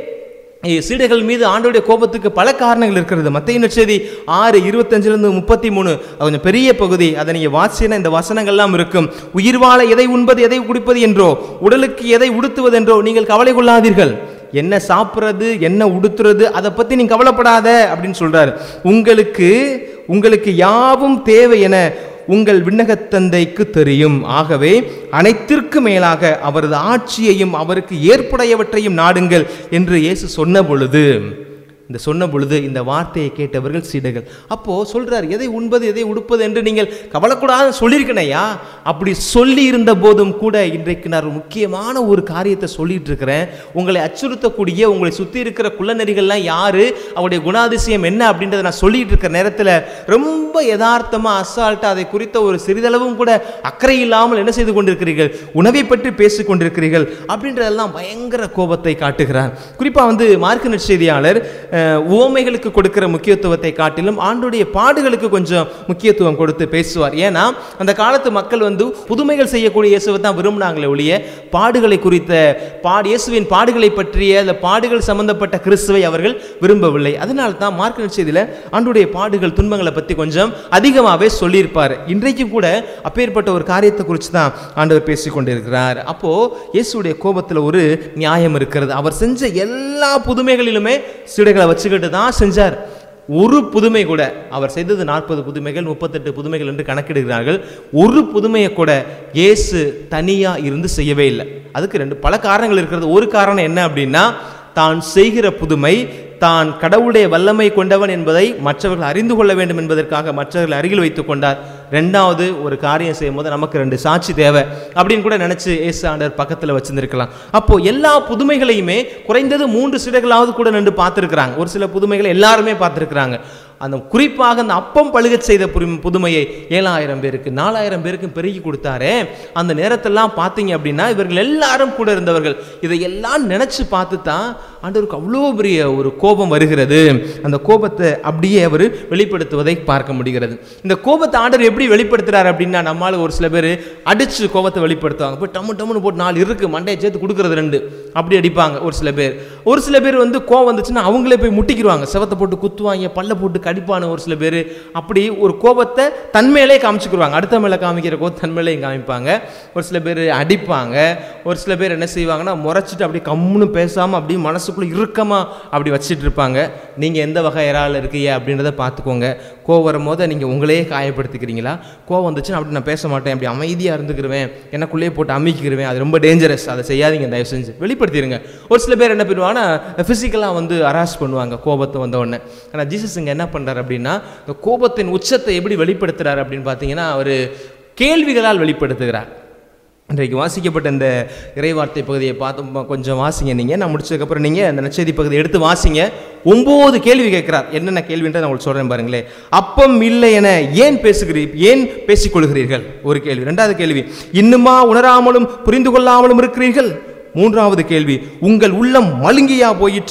இ- சீடர்கள் மீது ஆண்டோடைய கோபத்துக்கு பல காரணங்கள் இருக்கிறது மத்திய நற்செய்தி ஆறு இருபத்தஞ்சிலிருந்து முப்பத்தி மூணு அது கொஞ்சம் பெரிய பகுதி அதை நீங்கள் வாசினா இந்த வசனங்கள்லாம் இருக்கும் உயிர் வாழ எதை உண்பது எதை குடிப்பது என்றோ உடலுக்கு எதை உடுத்துவது என்றோ நீங்கள் கவலை கொள்ளாதீர்கள் என்ன சாப்பிட்றது என்ன உடுத்துறது அதை பற்றி நீ கவலைப்படாத அப்படின்னு சொல்றாரு உங்களுக்கு உங்களுக்கு யாவும் தேவை என உங்கள் விண்ணகத் தந்தைக்கு தெரியும் ஆகவே அனைத்திற்கு மேலாக அவரது ஆட்சியையும் அவருக்கு ஏற்புடையவற்றையும் நாடுங்கள் என்று இயேசு சொன்ன பொழுது இந்த சொன்ன பொழுது இந்த வார்த்தையை கேட்டவர்கள் சீடர்கள் அப்போ சொல்றார் எதை உண்பது எதை உடுப்பது என்று நீங்கள் கவலைக்கூடாது சொல்லியிருக்கணையா அப்படி சொல்லி இருந்த போதும் கூட இன்றைக்கு நான் ஒரு முக்கியமான ஒரு காரியத்தை சொல்லிட்டு இருக்கிறேன் உங்களை அச்சுறுத்தக்கூடிய உங்களை சுற்றி இருக்கிற குள்ளநெறிகள்லாம் யாரு அவருடைய குணாதிசயம் என்ன அப்படின்றத நான் சொல்லிட்டு இருக்கிற நேரத்தில் ரொம்ப யதார்த்தமா அசால்ட்டா அதை குறித்த ஒரு சிறிதளவும் கூட அக்கறை இல்லாமல் என்ன செய்து கொண்டிருக்கிறீர்கள் உணவை பற்றி பேசிக் கொண்டிருக்கிறீர்கள் அப்படின்றதெல்லாம் பயங்கர கோபத்தை காட்டுகிறார் குறிப்பா வந்து மார்க்க நற்செய்தியாளர் அஹ், உவமைகளுக்கு கொடுக்கிற முக்கியத்துவத்தை காட்டிலும் ஆண்டுடைய பாடுகளுக்கு கொஞ்சம் முக்கியத்துவம் கொடுத்து பேசுவார் ஏன்னா அந்த காலத்து மக்கள் வந்து புதுமைகள் செய்யக்கூடிய இயேசுவை தான் விரும்பினாங்களே ஒழிய பாடுகளை குறித்த பாடு இயேசுவின் பாடுகளை பற்றிய அந்த பாடுகள் சம்பந்தப்பட்ட கிறிஸ்துவை அவர்கள் விரும்பவில்லை அதனால தான் மார்க்க நற்செய்தியில ஆண்டுடைய பாடுகள் துன்பங்களை பற்றி கொஞ்சம் அதிகமாகவே சொல்லியிருப்பார் இன்றைக்கும் கூட அப்பேற்பட்ட ஒரு காரியத்தை குறித்து தான் ஆண்டவர் பேசி கொண்டிருக்கிறார் அப்போ இயேசுடைய கோபத்தில் ஒரு நியாயம் இருக்கிறது அவர் செஞ்ச எல்லா புதுமைகளிலுமே சீடைகளை வச்சுக்கிட்டு தான் செஞ்சார் ஒரு புதுமை கூட அவர் செய்தது நாற்பது புதுமைகள் முப்பத்தெட்டு புதுமைகள் என்று கணக்கிடுகிறார்கள் ஒரு புதுமையை கூட இயேசு தனியா இருந்து செய்யவே இல்லை அதுக்கு ரெண்டு பல காரணங்கள் இருக்கிறது ஒரு காரணம் என்ன அப்படின்னா தான் செய்கிற புதுமை தான் கடவுளுடைய வல்லமை கொண்டவன் என்பதை மற்றவர்கள் அறிந்து கொள்ள வேண்டும் என்பதற்காக மற்றவர்கள் அருகில் வைத்துக் கொண்டார் ரெண்டாவது ஒரு காரியம் செய்யும் போது நமக்கு ரெண்டு சாட்சி தேவை அப்படின்னு கூட நினைச்சு ஏசு ஆண்டவர் பக்கத்தில் வச்சிருந்திருக்கலாம் அப்போ எல்லா புதுமைகளையுமே குறைந்தது மூன்று சிலைகளாவது கூட நின்று பார்த்துருக்குறாங்க ஒரு சில புதுமைகளை எல்லாருமே பார்த்துருக்குறாங்க அந்த குறிப்பாக அந்த அப்பம் பழுகச் செய்த புரி- புதுமையை ஏழாயிரம் பேருக்கு நாலாயிரம் பேருக்கு பெருகி கொடுத்தாரே அந்த நேரத்தெல்லாம் பார்த்தீங்க அப்படின்னா இவர்கள் எல்லாரும் கூட இருந்தவர்கள் இதையெல்லாம் நினைச்சு பார்த்து தான் ஆண்டவருக்கு அவ்வளோ பெரிய ஒரு கோபம் வருகிறது அந்த கோபத்தை அப்படியே அவர் வெளிப்படுத்துவதை பார்க்க முடிகிறது இந்த கோபத்தை ஆண்டவர் எப்படி வெளிப்படுத்துறாரு அப்படின்னா நம்மால ஒரு சில பேர் அடிச்சு கோபத்தை வெளிப்படுத்துவாங்க போய் டம்மு டம்முன்னு போட்டு நாலு இருக்கு மண்டையை சேர்த்து கொடுக்கறது ரெண்டு அப்படி அடிப்பாங்க ஒரு சில பேர் ஒரு சில பேர் வந்து கோவம் வந்துச்சுன்னா அவங்களே போய் முட்டிக்கிடுவாங்க செவத்தை போட்டு குத்துவாங்க பல்ல போட்டு கடிப்பான ஒரு சில பேர் அப்படி ஒரு கோபத்தை தன்மையிலே காமிச்சுக்கிடுவாங்க அடுத்த மேலே காமிக்கிற கோபம் தன்மையிலையும் காமிப்பாங்க ஒரு சில பேர் அடிப்பாங்க ஒரு சில பேர் என்ன செய்வாங்கன்னா முறைச்சிட்டு அப்படி கம்முன்னு பேசாமல் அப்படியே மனசுக்குள்ளே இறுக்கமாக அப்படி வச்சிட்டு இருப்பாங்க நீங்கள் எந்த வகை இறால் இருக்கீங்க அப்படின்றத பார்த்துக்கோங்க கோவம் வரும்போது நீங்கள் உங்களையே காயப்படுத்திக்கிறீங்களா கோவம் வந்துச்சுன்னா அப்படி நான் பேச மாட்டேன் அப்படி அமைதியாக இருந்துக்கிருவேன் எனக்குள்ளேயே போட்டு அமைக்கிருவேன் அது ரொம்ப டேஞ்சரஸ் அதை செய்யாதீங்க தயவு செஞ்சு வெளிப்படுத்திடுங்க ஒரு சில பேர் என்ன பண்ணுவாங்கன்னா ஃபிசிக்கலாக வந்து அராஸ் பண்ணுவாங்க கோபத்தை வந்த உடனே ஆனால் ஜீசஸ் இங்கே என்ன பண்ணுறாரு அப்படின்னா இந்த கோபத்தின் உச்சத்தை எப்படி வெளிப்படுத்துறாரு அப்படின்னு பார்த்தீங்கன்னா அவர் கேள்விகளால் வெளிப்படுத்துகிறார் இன்றைக்கு வாசிக்கப்பட்ட இந்த இறைவார்த்தை பகுதியை பார்த்து கொஞ்சம் வாசிங்க நீங்கள் நான் முடிச்சதுக்கப்புறம் நீங்கள் அந்த நச்செய்தி பகுதியை எடுத்து வாசிங்க ஒம்பது கேள்வி கேட்கிறார் என்னென்ன கேள்வின்றதை நான் உங்களுக்கு சொல்கிறேன் பாருங்களேன் அப்பம் இல்லை என ஏன் பேசுகிறீர் ஏன் பேசிக்கொள்கிறீர்கள் ஒரு கேள்வி ரெண்டாவது கேள்வி இன்னுமா உணராமலும் புரிந்து கொள்ளாமலும் இருக்கிறீர்கள் மூன்றாவது கேள்வி உங்கள் உள்ளம் மழுங்கியா போயிற்று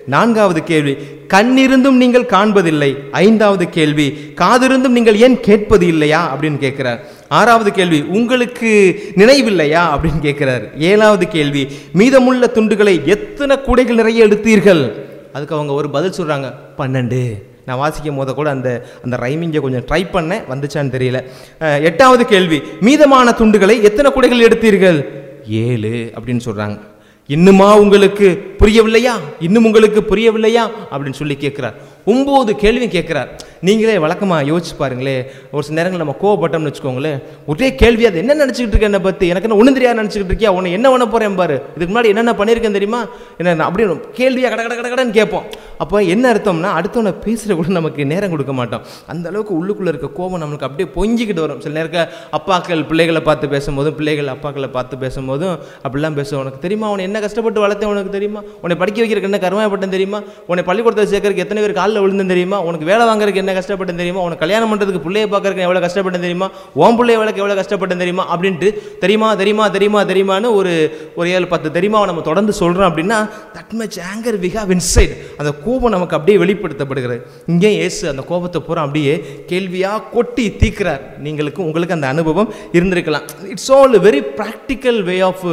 நான்காவது கேள்வி கண்ணிருந்தும் நீங்கள் காண்பதில்லை ஐந்தாவது கேள்வி காதிருந்தும் நீங்கள் ஏன் கேட்பது இல்லையா அப்படின்னு கேட்கிறார் ஆறாவது கேள்வி உங்களுக்கு நினைவில்லையா அப்படின்னு கேட்கிறார் ஏழாவது கேள்வி மீதமுள்ள துண்டுகளை எத்தனை கூடைகள் நிறைய எடுத்தீர்கள் அதுக்கு அவங்க ஒரு பதில் சொல்றாங்க பன்னெண்டு நான் வாசிக்கும் போத கூட அந்த அந்த ரைமிங்கை கொஞ்சம் ட்ரை பண்ணேன் வந்துச்சான்னு தெரியல அஹ், எட்டாவது கேள்வி மீதமான துண்டுகளை எத்தனை கூடைகள் எடுத்தீர்கள் ஏழு அப்படின்னு சொல்றாங்க இன்னுமா உங்களுக்கு புரியவில்லையா இன்னும் உங்களுக்கு புரியவில்லையா அப்படின்னு சொல்லி கேட்கிறார் ஒம்பது கேள்வி கேட்கிறார் நீங்களே வழக்கமாக யோசிச்சு பாருங்களே ஒரு சில நேரங்கள் நம்ம கோவப்பட்டோம்னு வச்சுக்கோங்களேன் ஒரே கேள்வி அது என்ன நினச்சிக்கிட்டு இருக்க என்னை பற்றி எனக்கு என்ன ஒன்றும் தெரியாது நினச்சிக்கிட்டு இருக்கியா உன்னை என்ன பண்ண போகிறேன் பாரு இதுக்கு முன்னாடி என்னென்ன பண்ணியிருக்கேன் தெரியுமா என்ன நான் அப்படியே கேள்வியாக கட கட கட கடன்னு கேட்போம் அப்போ என்ன அர்த்தம்னா அடுத்தவனை பேசுகிற கூட நமக்கு நேரம் கொடுக்க மாட்டோம் அந்த அளவுக்கு உள்ளுக்குள்ளே இருக்க கோபம் நம்மளுக்கு அப்படியே பொங்கிக்கிட்டு வரும் சில நேரத்தில் அப்பாக்கள் பிள்ளைகளை பார்த்து பேசும்போதும் பிள்ளைகள் அப்பாக்களை பார்த்து பேசும்போதும் அப்படிலாம் பேசுவோம் உனக்கு தெரியுமா உன்னை என்ன கஷ்டப்பட்டு வளர்த்தேன் உனக்கு தெரியுமா உன்னை படிக்க வைக்கிறதுக்கு என்ன கருமாயப்பட்டேன் தெரியுமா உன்னை பள்ளிக்கூடத்தில் சேர்க்கறதுக்கு எத்தனை பேர் காலில் விழுந்தேன் தெரியுமா உனக்கு வேலை வாங்குறதுக்கு என்ன கஷ்டப்பட்டேன் தெரியுமா உனக்கு கல்யாணம் பண்ணுறதுக்கு பிள்ளைய பார்க்கறதுக்கு எவ்வளோ கஷ்டப்பட்டேன் தெரியுமா உன் பிள்ளைய வளர்க்க எவ்வளோ கஷ்டப்பட்டேன் தெரியுமா அப்படின்ட்டு தெரியுமா தெரியுமா தெரியுமா தெரியுமான்னு ஒரு ஒரு ஏழு பத்து தெரியுமா நம்ம தொடர்ந்து சொல்கிறோம் அப்படின்னா that much anger we have inside அந்த கோபம் நமக்கு அப்படியே வெளிப்படுத்தப்படுகிறது இங்கே இயேசு அந்த கோபத்தை பூரா அப்படியே கேள்வியாக கொட்டி தீக்கிறார் நீங்களுக்கு உங்களுக்கு அந்த அனுபவம் இருந்திருக்கலாம் it's all very practical way of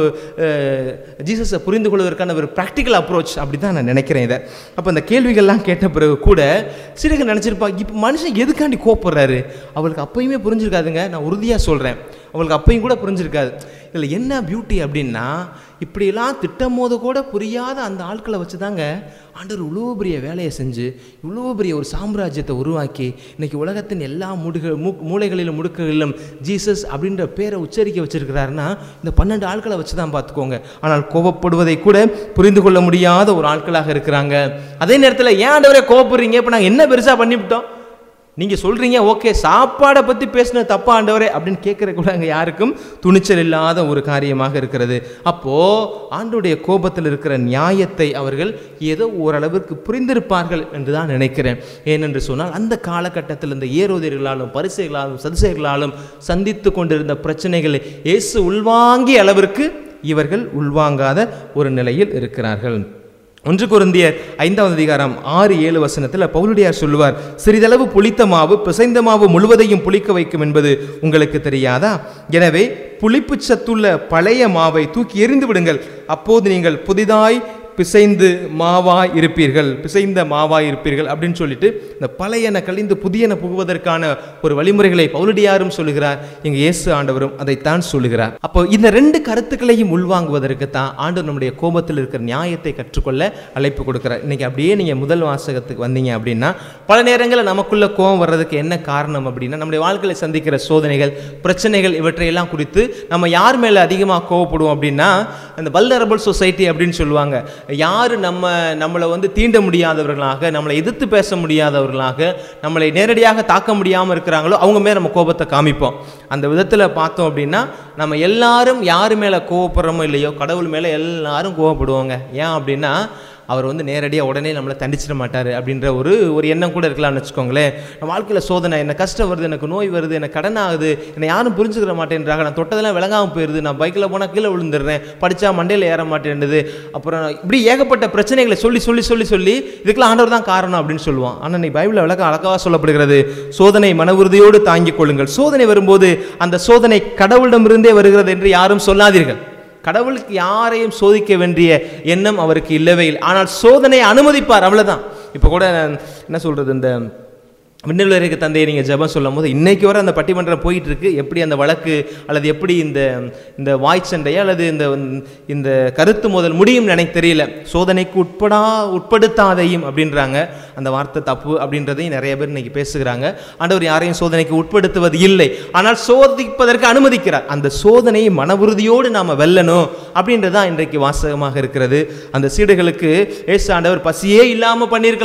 ஜீசஸை புரிந்து கொள்வதற்கான ஒரு ப்ராக்டிக்கல் அப்ரோச் அப்படி தான் நான் நினைக்கிறேன் இதை அப்போ அந்த கேள்விகள்லாம் கேட்ட பிறகு கூட சிறுக நினச்சிருப்பா இப்போ மனுஷன் எதுக்காண்டி கோப்படுறாரு அவளுக்கு அப்பயுமே புரிஞ்சிருக்காதுங்க நான் உறுதியாக சொல்கிறேன் அவளுக்கு அப்பையும் கூட புரிஞ்சிருக்காது இதில் என்ன பியூட்டி அப்படின்னா இப்படியெல்லாம் திட்டம் போது கூட புரியாத அந்த ஆட்களை வச்சு தாங்க ஆண்டவர் இவ்வளோ பெரிய வேலையை செஞ்சு இவ்வளோ பெரிய ஒரு சாம்ராஜ்யத்தை உருவாக்கி இன்னைக்கு உலகத்தின் எல்லா முடுக மூ மூளைகளிலும் முடுக்குகளிலும் ஜீசஸ் அப்படின்ற பேரை உச்சரிக்க வச்சிருக்கிறாருன்னா இந்த பன்னெண்டு ஆட்களை வச்சு தான் பார்த்துக்கோங்க ஆனால் கோபப்படுவதை கூட புரிந்து கொள்ள முடியாத ஒரு ஆட்களாக இருக்கிறாங்க அதே நேரத்தில் ஏன் ஆண்டவரே கோபப்படுறீங்க இப்போ நாங்கள் என்ன பெருசாக பண்ணிவிட்டோம் நீங்கள் சொல்கிறீங்க ஓகே சாப்பாடை பற்றி பேசின தப்பா ஆண்டவரே அப்படின்னு கேட்குற கூட அங்கே யாருக்கும் துணிச்சல் இல்லாத ஒரு காரியமாக இருக்கிறது அப்போது ஆண்டுடைய கோபத்தில் இருக்கிற நியாயத்தை அவர்கள் ஏதோ ஓரளவிற்கு புரிந்திருப்பார்கள் என்று தான் நினைக்கிறேன் ஏனென்று சொன்னால் அந்த காலகட்டத்தில் இந்த ஏரோதியர்களாலும் பரிசைகளாலும் சதிசைகளாலும் சந்தித்து கொண்டிருந்த பிரச்சனைகளை இயேசு உள்வாங்கிய அளவிற்கு இவர்கள் உள்வாங்காத ஒரு நிலையில் இருக்கிறார்கள் ஒன்று குருந்தியர் ஐந்தாவது அதிகாரம் ஆறு ஏழு வசனத்தில் பவுலுடையார் சொல்லுவார் சிறிதளவு புளித்த மாவு பிசைந்த மாவு முழுவதையும் புளிக்க வைக்கும் என்பது உங்களுக்கு தெரியாதா எனவே புளிப்புச் சத்துள்ள பழைய மாவை தூக்கி எறிந்து விடுங்கள் அப்போது நீங்கள் புதிதாய் பிசைந்து மாவாய் இருப்பீர்கள் பிசைந்த மாவாய் இருப்பீர்கள் அப்படின்னு சொல்லிட்டு இந்த பழையன கழிந்து புதியன புகுவதற்கான ஒரு வழிமுறைகளை பவுலடியாரும் சொல்லுகிறார் எங்க இயேசு ஆண்டவரும் அதைத்தான் சொல்லுகிறார் அப்போ இந்த ரெண்டு கருத்துக்களையும் உள்வாங்குவதற்கு தான் ஆண்டவர் நம்முடைய கோபத்தில் இருக்கிற நியாயத்தை கற்றுக்கொள்ள அழைப்பு கொடுக்கிறார் இன்னைக்கு அப்படியே நீங்க முதல் வாசகத்துக்கு வந்தீங்க அப்படின்னா பல நேரங்களில் நமக்குள்ள கோபம் வர்றதுக்கு என்ன காரணம் அப்படின்னா நம்முடைய வாழ்க்கையில் சந்திக்கிற சோதனைகள் பிரச்சனைகள் இவற்றையெல்லாம் குறித்து நம்ம யார் மேலே அதிகமாக கோவப்படுவோம் அப்படின்னா அந்த வல்லரபிள் சொசைட்டி அப்படின்னு சொல்லுவாங்க யார் நம்ம நம்மளை வந்து தீண்ட முடியாதவர்களாக நம்மளை எதிர்த்து பேச முடியாதவர்களாக நம்மளை நேரடியாக தாக்க முடியாமல் இருக்கிறாங்களோ அவங்க மேலே நம்ம கோபத்தை காமிப்போம் அந்த விதத்தில் பார்த்தோம் அப்படின்னா நம்ம எல்லாரும் யார் மேலே கோவப்படுறோமோ இல்லையோ கடவுள் மேலே எல்லாரும் கோவப்படுவாங்க ஏன் அப்படின்னா அவர் வந்து நேரடியாக உடனே நம்மளை தண்டிச்சிட மாட்டார் அப்படின்ற ஒரு ஒரு எண்ணம் கூட இருக்கலாம்னு வச்சுக்கோங்களேன் நம்ம வாழ்க்கையில் சோதனை என்ன கஷ்டம் வருது எனக்கு நோய் வருது எனக்கு கடன் ஆகுது என்னை யாரும் புரிஞ்சுக்கிற மாட்டேன்றாங்க நான் தொட்டதெல்லாம் விளங்காமல் போயிடுது நான் பைக்கில் போனால் கீழே விழுந்துடுறேன் படித்தா மண்டையில் ஏற மாட்டேன்னுது அப்புறம் இப்படி ஏகப்பட்ட பிரச்சனைகளை சொல்லி சொல்லி சொல்லி சொல்லி இதுக்கெல்லாம் ஆண்டவர் தான் காரணம் அப்படின்னு சொல்லுவான் ஆனால் நீ பைபிளில் விளக்கம் அழகாக சொல்லப்படுகிறது சோதனை மன உறுதியோடு தாங்கிக் கொள்ளுங்கள் சோதனை வரும்போது அந்த சோதனை கடவுளிடமிருந்தே வருகிறது என்று யாரும் சொல்லாதீர்கள் கடவுளுக்கு யாரையும் சோதிக்க வேண்டிய எண்ணம் அவருக்கு இல்லவே இல்லை ஆனால் சோதனையை அனுமதிப்பார் அவ்வளவுதான் இப்போ கூட நான் என்ன சொல்றது இந்த விண்ணுலருக்கு தந்தையை நீங்கள் ஜெபம் சொல்லும் போது இன்னைக்கு வரை அந்த பட்டிமன்றம் போயிட்டு இருக்கு எப்படி அந்த வழக்கு அல்லது எப்படி இந்த இந்த வாய் சண்டையா அல்லது இந்த இந்த கருத்து முதல் முடியும் எனக்கு தெரியல சோதனைக்கு உட்படா உட்படுத்தாதையும் அப்படின்றாங்க அந்த வார்த்தை தப்பு அப்படின்றதையும் நிறைய பேர் இன்னைக்கு பேசுகிறாங்க ஆண்டவர் யாரையும் சோதனைக்கு உட்படுத்துவது இல்லை ஆனால் சோதிப்பதற்கு அனுமதிக்கிறார் அந்த சோதனையை மன உறுதியோடு நாம் வெல்லணும் அப்படின்றதான் இன்றைக்கு வாசகமாக இருக்கிறது அந்த சீடுகளுக்கு ஏசு ஆண்டவர் பசியே இல்லாமல் பண்ணியிருக்கலாம்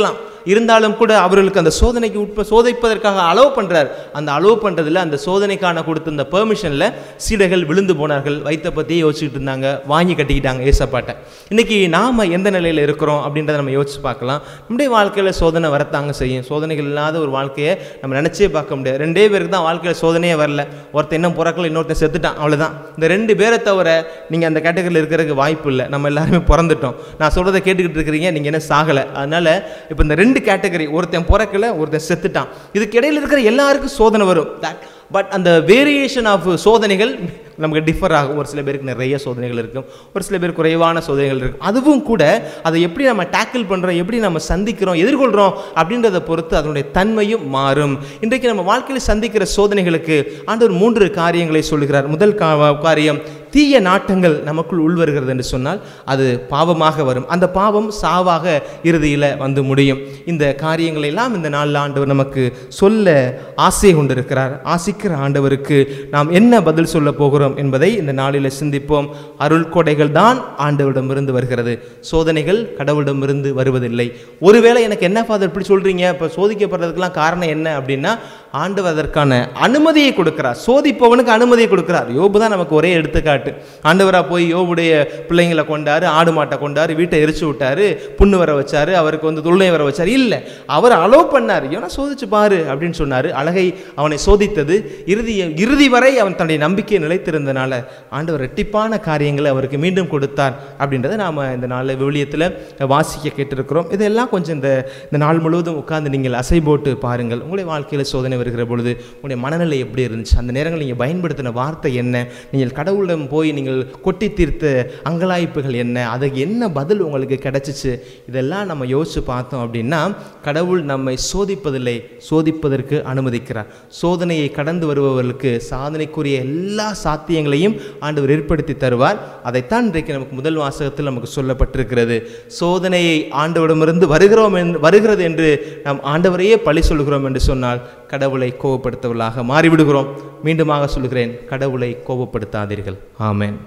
இருந்தாலும் கூட அவர்களுக்கு அந்த சோதனைக்கு உட்ப சோதிப்பதற்காக அலோவ் பண்றார் அந்த அலோவ் பண்றதுல அந்த சோதனைக்கான கொடுத்த இந்த பெர்மிஷன்ல சீடர்கள் விழுந்து போனார்கள் வைத்த பத்தியே யோசிச்சுட்டு இருந்தாங்க வாங்கி கட்டிக்கிட்டாங்க ஏசப்பாட்ட இன்னைக்கு நாம எந்த நிலையில இருக்கிறோம் அப்படின்றத நம்ம யோசிச்சு பார்க்கலாம் நம்முடைய வாழ்க்கையில சோதனை வரத்தாங்க செய்யும் சோதனைகள் இல்லாத ஒரு வாழ்க்கையை நம்ம நினைச்சே பார்க்க முடியாது ரெண்டே பேருக்கு தான் வாழ்க்கையில சோதனையே வரல ஒருத்தன் இன்னும் பிறக்கல இன்னொருத்தன் செத்துட்டான் அவ்வளவுதான் இந்த ரெண்டு பேரை தவிர நீங்க அந்த கேட்டகரியில் இருக்கிறதுக்கு வாய்ப்பு இல்லை நம்ம எல்லாருமே பிறந்துட்டோம் நான் சொல்றதை கேட்டுக்கிட்டு இருக்கிறீங்க நீங்க என்ன சாகல அதனால இப்போ இந்த ரெண்டு கேட்டகரி ஒருத்தன் பிறக்கல ஒருத்தன் செத்துட்டான் இதுக்கு இடையில இருக்கிற எல்லாருக்கும் சோதனை வரும் பட் அந்த வேரியேஷன் ஆஃப் சோதனைகள் நமக்கு டிஃபர் ஆகும் ஒரு சில பேருக்கு நிறைய சோதனைகள் இருக்கும் ஒரு சில பேருக்கு குறைவான சோதனைகள் இருக்கும் அதுவும் கூட அதை எப்படி நம்ம டேக்கிள் பண்ணுறோம் எப்படி நம்ம சந்திக்கிறோம் எதிர்கொள்கிறோம் அப்படின்றத பொறுத்து அதனுடைய தன்மையும் மாறும் இன்றைக்கு நம்ம வாழ்க்கையில் சந்திக்கிற சோதனைகளுக்கு ஆண்டவர் மூன்று காரியங்களை சொல்லுகிறார் முதல் கா- காரியம் தீய நாட்டங்கள் நமக்குள் உள்வருகிறது என்று சொன்னால் அது பாவமாக வரும் அந்த பாவம் சாவாக இறுதியில் வந்து முடியும் இந்த காரியங்களை எல்லாம் இந்த நாளில் ஆண்டவர் நமக்கு சொல்ல ஆசை கொண்டிருக்கிறார் ஆசிக்கிற ஆண்டவருக்கு நாம் என்ன பதில் சொல்ல போகிறோம் என்பதை இந்த நாளில் சிந்திப்போம் அருள் கொடைகள் தான் ஆண்டவரிடமிருந்து வருகிறது சோதனைகள் கடவுளிடமிருந்து வருவதில்லை ஒருவேளை எனக்கு என்ன ஃபாதர் இப்படி சொல்றீங்க இப்போ சோதிக்கப்படுறதுக்கெல்லாம் காரணம் என்ன அப்படின்னா ஆண்டவர் அதற்கான அனுமதியை கொடுக்கிறார் சோதிப்பவனுக்கு அனுமதியை கொடுக்கிறார் யோபு தான் நமக்கு ஒரே எடுத்துக்காட்டு ஆண்டவரா போய் யோபுடைய பிள்ளைங்களை கொண்டாரு ஆடு மாட்டை கொண்டாரு வீட்டை எரிச்சு விட்டாரு புண்ணு வர வச்சாரு அவருக்கு வந்து துள்ளை வர வச்சாரு இல்லை அவர் அலோவ் பண்ணார் இவனை சோதிச்சு பாரு அப்படின்னு சொன்னாரு அழகை அவனை சோதித்தது இறுதி இறுதி வரை அவன் தன்னுடைய நம்பிக்கையை நிலைத்திருந்தனால ஆண்டவர் ரெட்டிப்பான காரியங்களை அவருக்கு மீண்டும் கொடுத்தார் அப்படின்றத நாம் இந்த நாளில் விவிலியத்தில் வாசிக்க கேட்டிருக்கிறோம் இதெல்லாம் கொஞ்சம் இந்த இந்த நாள் முழுவதும் உட்கார்ந்து நீங்கள் அசை போட்டு பாருங்கள் உங்களுடைய வாழ்க்கையில் சோதனை வருகிற பொழுது உங்களுடைய மனநிலை எப்படி இருந்துச்சு அந்த நேரங்களில் நீங்கள் பயன்படுத்தின வார்த்தை என்ன நீங்கள் கடவுளிடம் போய் நீங்கள் கொட்டி தீர்த்த அங்கலாய்ப்புகள் என்ன அதுக்கு என்ன பதில் உங்களுக்கு கிடைச்சிச்சு இதெல்லாம் நம்ம யோசிச்சு பார்த்தோம் அப்படின்னா கடவுள் நம்மை சோதிப்பதில்லை சோதிப்பதற்கு அனுமதிக்கிறார் சோதனையை கடந்து வருபவர்களுக்கு சாதனைக்குரிய எல்லா சாத்தியங்களையும் ஆண்டவர் ஏற்படுத்தி தருவார் அதைத்தான் இன்றைக்கு நமக்கு முதல் வாசகத்தில் நமக்கு சொல்லப்பட்டிருக்கிறது சோதனையை ஆண்டவரிடமிருந்து வருகிறோம் என்று வருகிறது என்று நாம் ஆண்டவரையே பழி சொல்கிறோம் என்று சொன்னால் கடவுளை கோபப்படுத்தவர்களாக மாறிவிடுகிறோம் மீண்டுமாக சொல்கிறேன் கடவுளை கோபப்படுத்தாதீர்கள் ஆமென்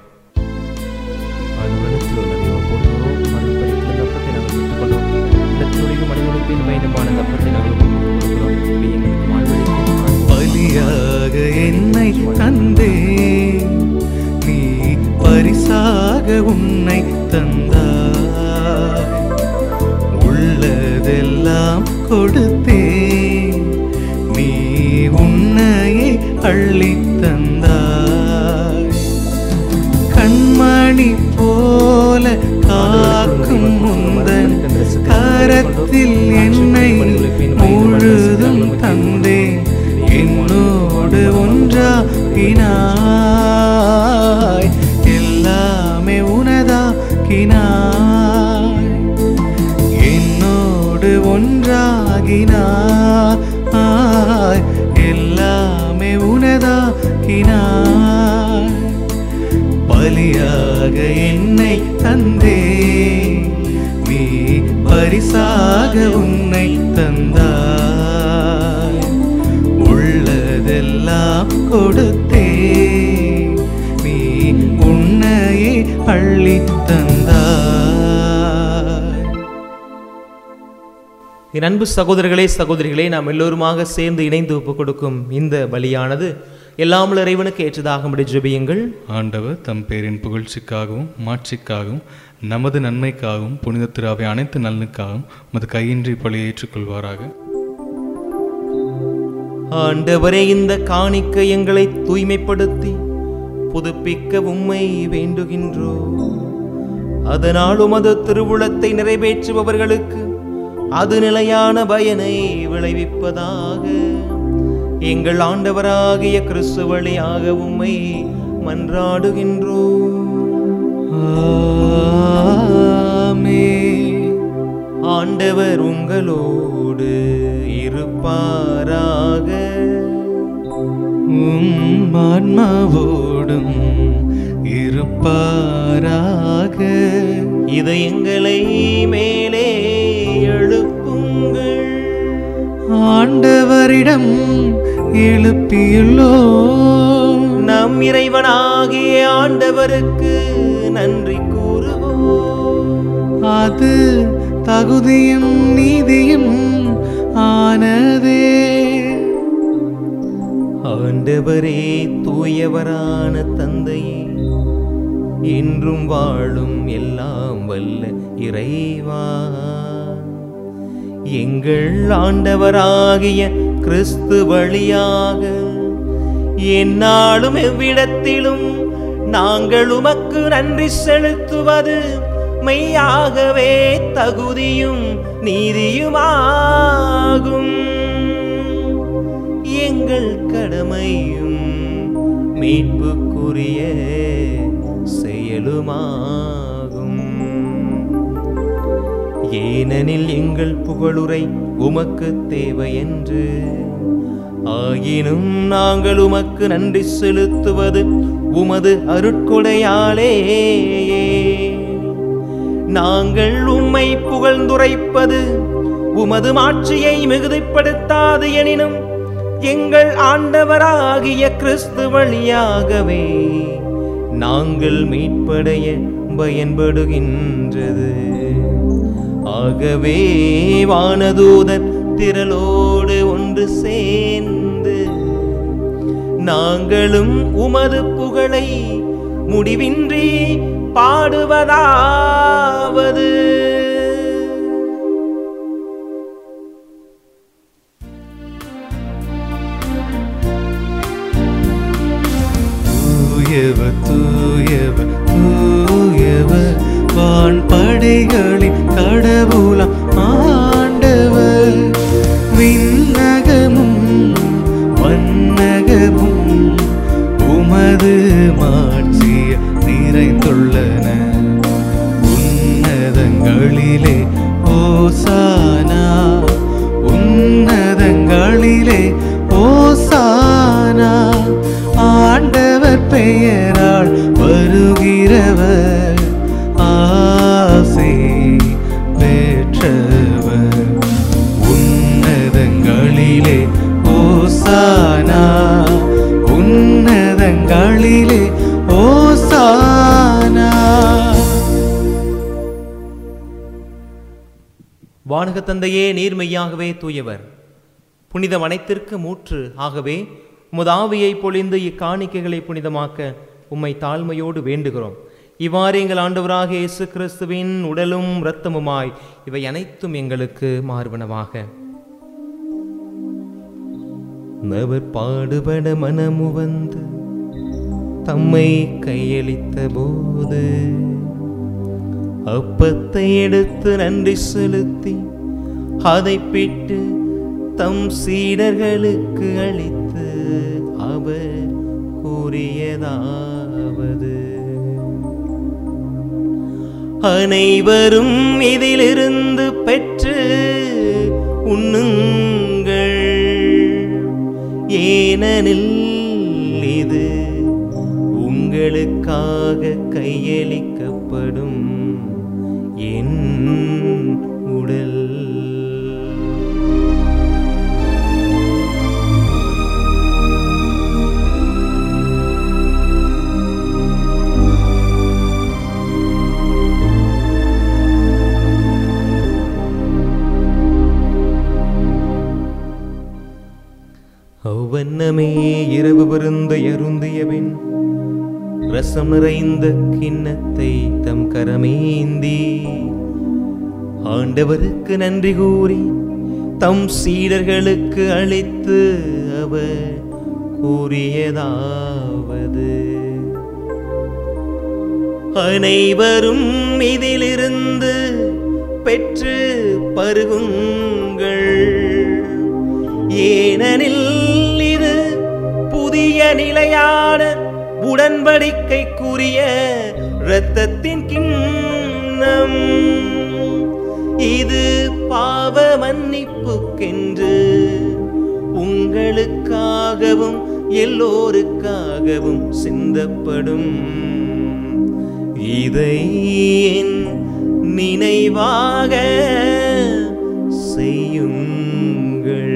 ஆண்டவரிடத்தில் உள்ள தெய்வம் போற்றுகிறோம். மறுபடியும் இந்த அப்பத்தை நாங்கள் பெற்றுக்கொண்டோம். இடத்தினுடைய மனிதனுக்கு பயணமான இந்த அப்பத்தை நாங்கள் உங்களுக்கு கொடுக்கிறோம். இப்படி எங்களுக்கு வாழ்வளிக்கும் பலியாக என்னை தந்தே நீ பரிசாக உன்னை தந்தாய் உள்ளதெல்லாம் கொடுத்தே நீ உன்னையே அள்ளி தந்தாய் கண்மணி போல காக்கும் முந்தன் கரத்தில் என்னை முழுதும் தந்தே என்னோடு ஒன்றாகினாய் எல்லாமே உனதாக்கினாய் என்னோடு ஒன்றாகினாய் எல்லாமே உனதாக்கினாய் பலியாக என்னை தந்தே நீ பரிசாக உன்னை தந்தாய் உள்ளதெல்லாம் கொடுத்தே நீ உன்னையே அள்ளி தந்தாய் என் அன்பு சகோதரர்களே சகோதரிகளே நாம் எல்லோருமாக சேர்ந்து இணைந்து ஒப்புக் கொடுக்கும் இந்த பலியானது எல்லாமல் இறைவனுக்கு ஏற்றதாகும்படி ஜெபியுங்கள் ஆண்டவர் தம் பேரின் புகழ்ச்சிக்காகவும் மாட்சிக்காகவும் நமது நன்மைக்காகவும் புனித திராவை அனைத்து நலனுக்காகவும் மது கையின்றி பலியை ஏற்றுக்கொள்வாராக ஆண்டவரே இந்த காணிக்கை எங்களை தூய்மைப்படுத்தி புதுப்பிக்க உம்மை வேண்டுகின்றோ அதனால் உமது திருவுளத்தை நிறைவேற்றுபவர்களுக்கு அது நிலையான பயனை விளைவிப்பதாக எங்கள் ஆண்டவராகிய கிறிஸ்து வழியாக உம்மை மன்றாடுகின்றோ ஆமென். ஆண்டவர் உங்களோடு இருப்பாராக உம் ஆன்மாவோடும் இருப்பாராக இதயங்களை மேலே எழுப்புங்கள் ஆண்டவரிடம் எழுப்பியுள்ளோ நம் இறைவனாகிய ஆண்டவருக்கு நன்றி கூறுவோம் அது தகுதியும் நீதியும் ஆனதே ஆண்டவரே தூயவரான தந்தையே என்றும் வாழும் எல்லாம் வல்ல இறைவா எங்கள் ஆண்டவராகிய கிறிஸ்து வழியாக எந்நாளும் எவ்விடத்திலும் நாங்கள் உமக்கு நன்றி செலுத்துவது மெய்யாகவே தகுதியும் நீதியுமாகும் எங்கள் கடமையும் மீட்புக்குரிய செயலுமாகும் ஏனெனில் எங்கள் புகழுரை உமக்கு தேவை என்று ஆயினும் நாங்கள் உமக்கு நன்றி செலுத்துவது உமது அருட்கொடையாலே நாங்கள் உம்மை புகழ்ந்துரைப்பது உமது மாட்சியை மிகுதிப்படுத்தாது எனினும் எங்கள் ஆண்டவராகிய கிறிஸ்து வழியாகவே நாங்கள் மீட்படைய பயன்படுகின்றது ஆகவே வானதூதர் திரளோடு ஒன்று சேர்ந்து நாங்களும் உமது புகழை முடிவின்றி பாடுவதாவது தூயவர் தூயவர் தூயவர் வான் படைகளின் கடவுளம் ஆண்டவர் விண்ணகமும் மன்னகமும் உமது மாட்சிய நிறைந்துள்ளன உன்னதங்களிலே ஓசானா உன்னதங்களிலே ஓசானா ஆண்டவர் பெயரால் வருகிறவர் ஆசை பெற்றவர் உன்னதங்களிலே ஓசானா உன்னதங்களிலே ஓசானா வானக தந்தையே நீர்மையாகவே தூயவர் புனிதம் அனைத்திற்கு மூற்று ஆகவே உமது ஆவியை பொழிந்து இக்காணிக்கைகளை புனிதமாக்க உம்மை தாழ்மையோடு வேண்டுகிறோம் இவ்வாறு எங்கள் ஆண்டவராக இயேசு கிறிஸ்துவின் உடலும் இரத்தமுமாய் இவை அனைத்தும் எங்களுக்கு மாறுவனவாக அவர் பாடுபட மனமு வந்து தம்மை கையளித்த போது அப்பத்தை எடுத்து நன்றி செலுத்தி அதை பிட்டு தம் சீடர்களுக்கு அளித்து அவர் கூறியதாவது அனைவரும் இதிலிருந்து பெற்று உண்ணுங்கள் ஏனெனில் இது உங்களுக்காக கையளிக்கப்படும் என் உடல் அவ்வண்ணமே இரவு விருந்து அருந்தியபின் ரசம் நிறைந்த கிண்ணத்தை தம் கரமேந்தி ஆண்டவருக்கு நன்றி கூறி தம் சீடர்களுக்கு அளித்து அவர் கூறியதாவது அனைவரும் இதிலிருந்து பெற்று பருகுங்கள் ஏனெனில் இது புதிய நிலையான உடன்படிக்கைக்குரிய இரத்தத்தின் கிண்ணம் இது பாவ மன்னிப்புக்கென்று உங்களுக்காகவும் எல்லோருக்காகவும் சிந்தப்படும் இதை என் நினைவாக செய்யுங்கள்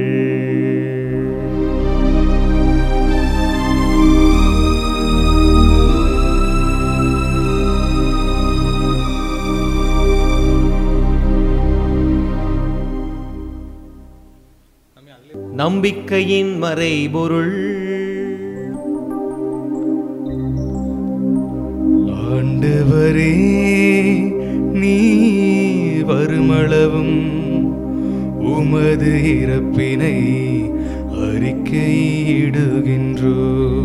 நம்பிக்கையின் மறைபொருள் ஆண்டவரே நீ வருமளவும் உமது இறப்பினை அறிக்கையிடுகின்றோ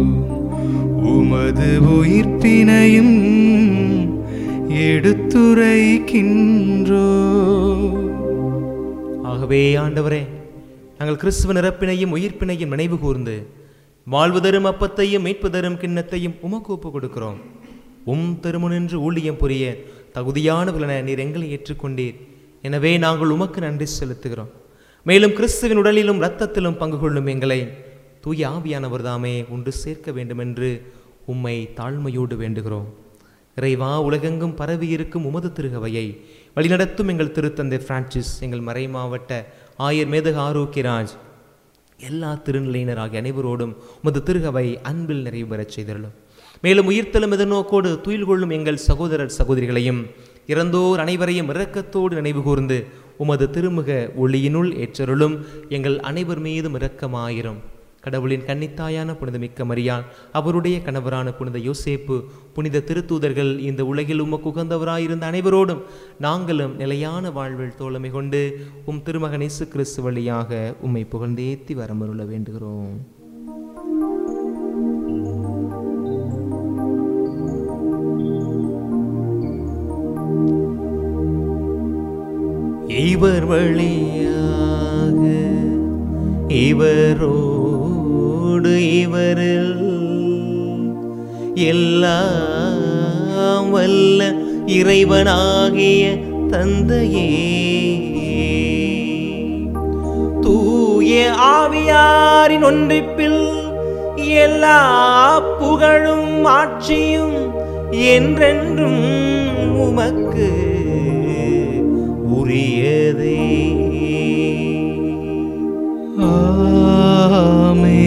உமது உயிர்ப்பினையும் எடுத்துரைக்கின்றோ ஆகவே ஆண்டவரே நாங்கள் கிறிஸ்துவ நிரப்பினையும் உயிர்ப்பினையும் நினைவு கூர்ந்து வாழ்வு தரும் அப்பத்தையும் மீட்பு தரும் கிண்ணத்தையும் உமக்கு ஒப்பு கொடுக்கிறோம் உம் திருமுனின்று ஊழியம் புரிய தகுதியானவர்களென நீர் எங்களை ஏற்றுக்கொண்டீர் எனவே நாங்கள் உமக்கு நன்றி செலுத்துகிறோம் மேலும் கிறிஸ்துவின் உடலிலும் இரத்தத்திலும் பங்கு கொள்ளும் எங்களை தூய ஆவியானவர் தாமே ஒன்று சேர்க்க வேண்டுமென்று உம்மை தாழ்மையோடு வேண்டுகிறோம் இறைவா உலகெங்கும் பரவி இருக்கும் உமது திருகவையை வழிநடத்தும் எங்கள் திருத்தந்தை பிரான்சிஸ் எங்கள் மறை மாவட்ட ஆயர் மேதக ஆரோக்கியராஜ் எல்லா திருநிலையினராகிய அனைவரோடும் உமது திருகவை அன்பில் நிறைவு பெறச் செய்தருளும் மேலும் உயிர்த்தலும் எதிர்நோக்கோடு துயில் கொள்ளும் எங்கள் சகோதரர் சகோதரிகளையும் இறந்தோர் அனைவரையும் இரக்கத்தோடு நினைவு கூர்ந்து உமது திருமுக ஒளியினுள் ஏற்றருளும் எங்கள் அனைவர் மீதும் இரக்கமாயிரும் கடவுளின் கன்னித்தாயான புனித மிக்க மரியாள் அவருடைய கணவரான புனித யோசேப்பு புனித திருத்தூதர்கள் இந்த உலகில் உமக்கு உகந்தவராயிருந்த அனைவரோடும் நாங்களும் நிலையான வாழ்வில் தோழமை கொண்டு உம் திருமகன் இயேசு கிறிஸ்து வழியாக உம்மை புகழ்ந்தேத்தி வரமருள வேண்டுகிறோம் இவர் வழியாக இவரோடு இவரில் எல்லாம் வல்ல இறைவனாகிய தந்தையே தூய ஆவியாரின் ஒன்றிப்பில் எல்லா புகழும் ஆட்சியும் என்றென்றும் உமக்கு உரியதே ஆமே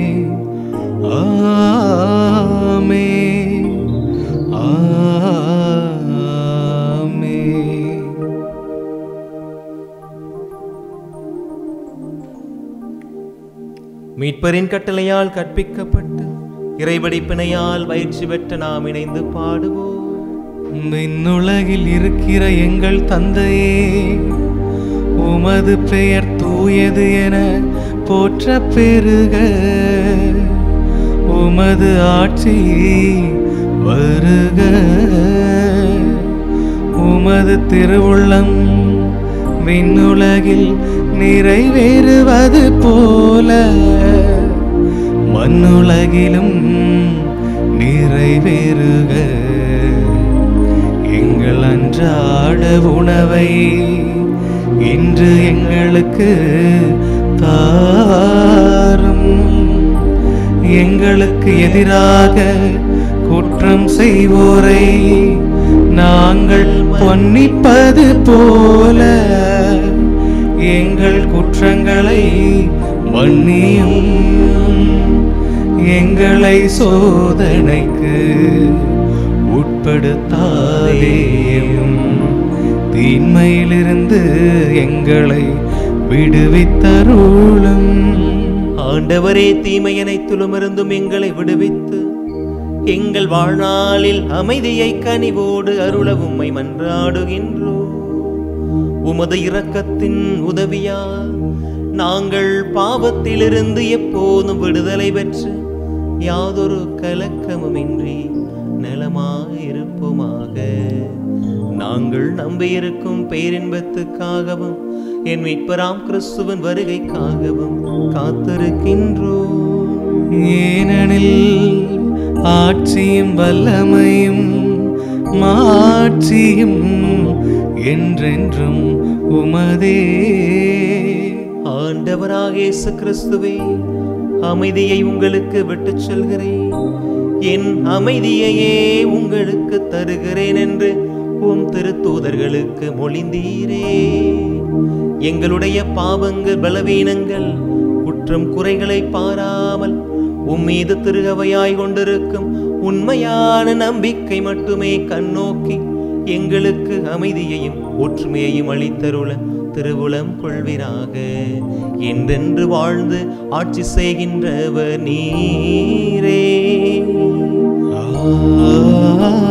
ஆமே ஆமே மீட்பரின் கட்டளையால் கற்பிக்கப்பட்டு இறைவடிப்பினையால் பயிற்சி பெற்ற நாம் இணைந்து பாடுவோம் விண்ணுலகில் இருக்கிற எங்கள் தந்தையே உமது பெயர் தூயது என போற்ற பெருக உமது ஆட்சி வருக உமது திருவுள்ளம் விண்ணுலகில் நிறைவேறுவது போல மண்ணுலகிலும் நிறைவேறுக எங்கள் அன்றாட உணவை இன்று எங்களுக்கு தாரும் எங்களுக்கு எதிராக குற்றம் செய்வோரை நாங்கள் பொன்னிப்பது போல எங்கள் குற்றங்களை மன்னியும் எங்களை சோதனைக்கு உட்படுத்தாதேயும் தீன்மையிலிருந்து எங்களை விடுவித்தருளும் ஆண்டவரே தீமை அனைத்திலுமிருந்தும் எங்களை விடுவித்து எங்கள் வாழ்நாளில் அமைதியை கனிவோடு அருள உம்மை மன்றாடுகின்றோம் உமது இரக்கத்தின் உதவியால் நாங்கள் பாவத்திலிருந்து எப்போதும் விடுதலை பெற்று யாதொரு கலக்கமுமின்றி நலமாயிருப்போமாக நாங்கள் நம்பியிருக்கும் பேரின்பத்துக்காகவும் என் மீட்பராம் கிறிஸ்துவின் வருகைக்காகவும் காத்திருக்கின்றோம் ஏனெனில் ஆட்சியும் வல்லமையும் மாட்சியும் என்றென்றும் உமதே ஆண்டவராக இயேசு கிறிஸ்துவே அமைதியை உங்களுக்கு விட்டுச் செல்கிறேன் என் அமைதியையே உங்களுக்கு தருகிறேன் என்று உம் திருத்தூதர்களுக்கு மொழிந்தீரே எங்களுடைய பாவங்கள் பலவீனங்கள் குற்றம் குறைகளை பாராமல் உம் மீது திருகவையாய் கொண்டிருக்கும் உண்மையான நம்பிக்கை மட்டுமே கண்ணோக்கி எங்களுக்கு அமைதியையும் ஒற்றுமையையும் அளித்தருள திருவுளம் கொள்வீராக என்றென்று வாழ்ந்து ஆட்சி செய்கின்றவர் நீரே ஆமென்.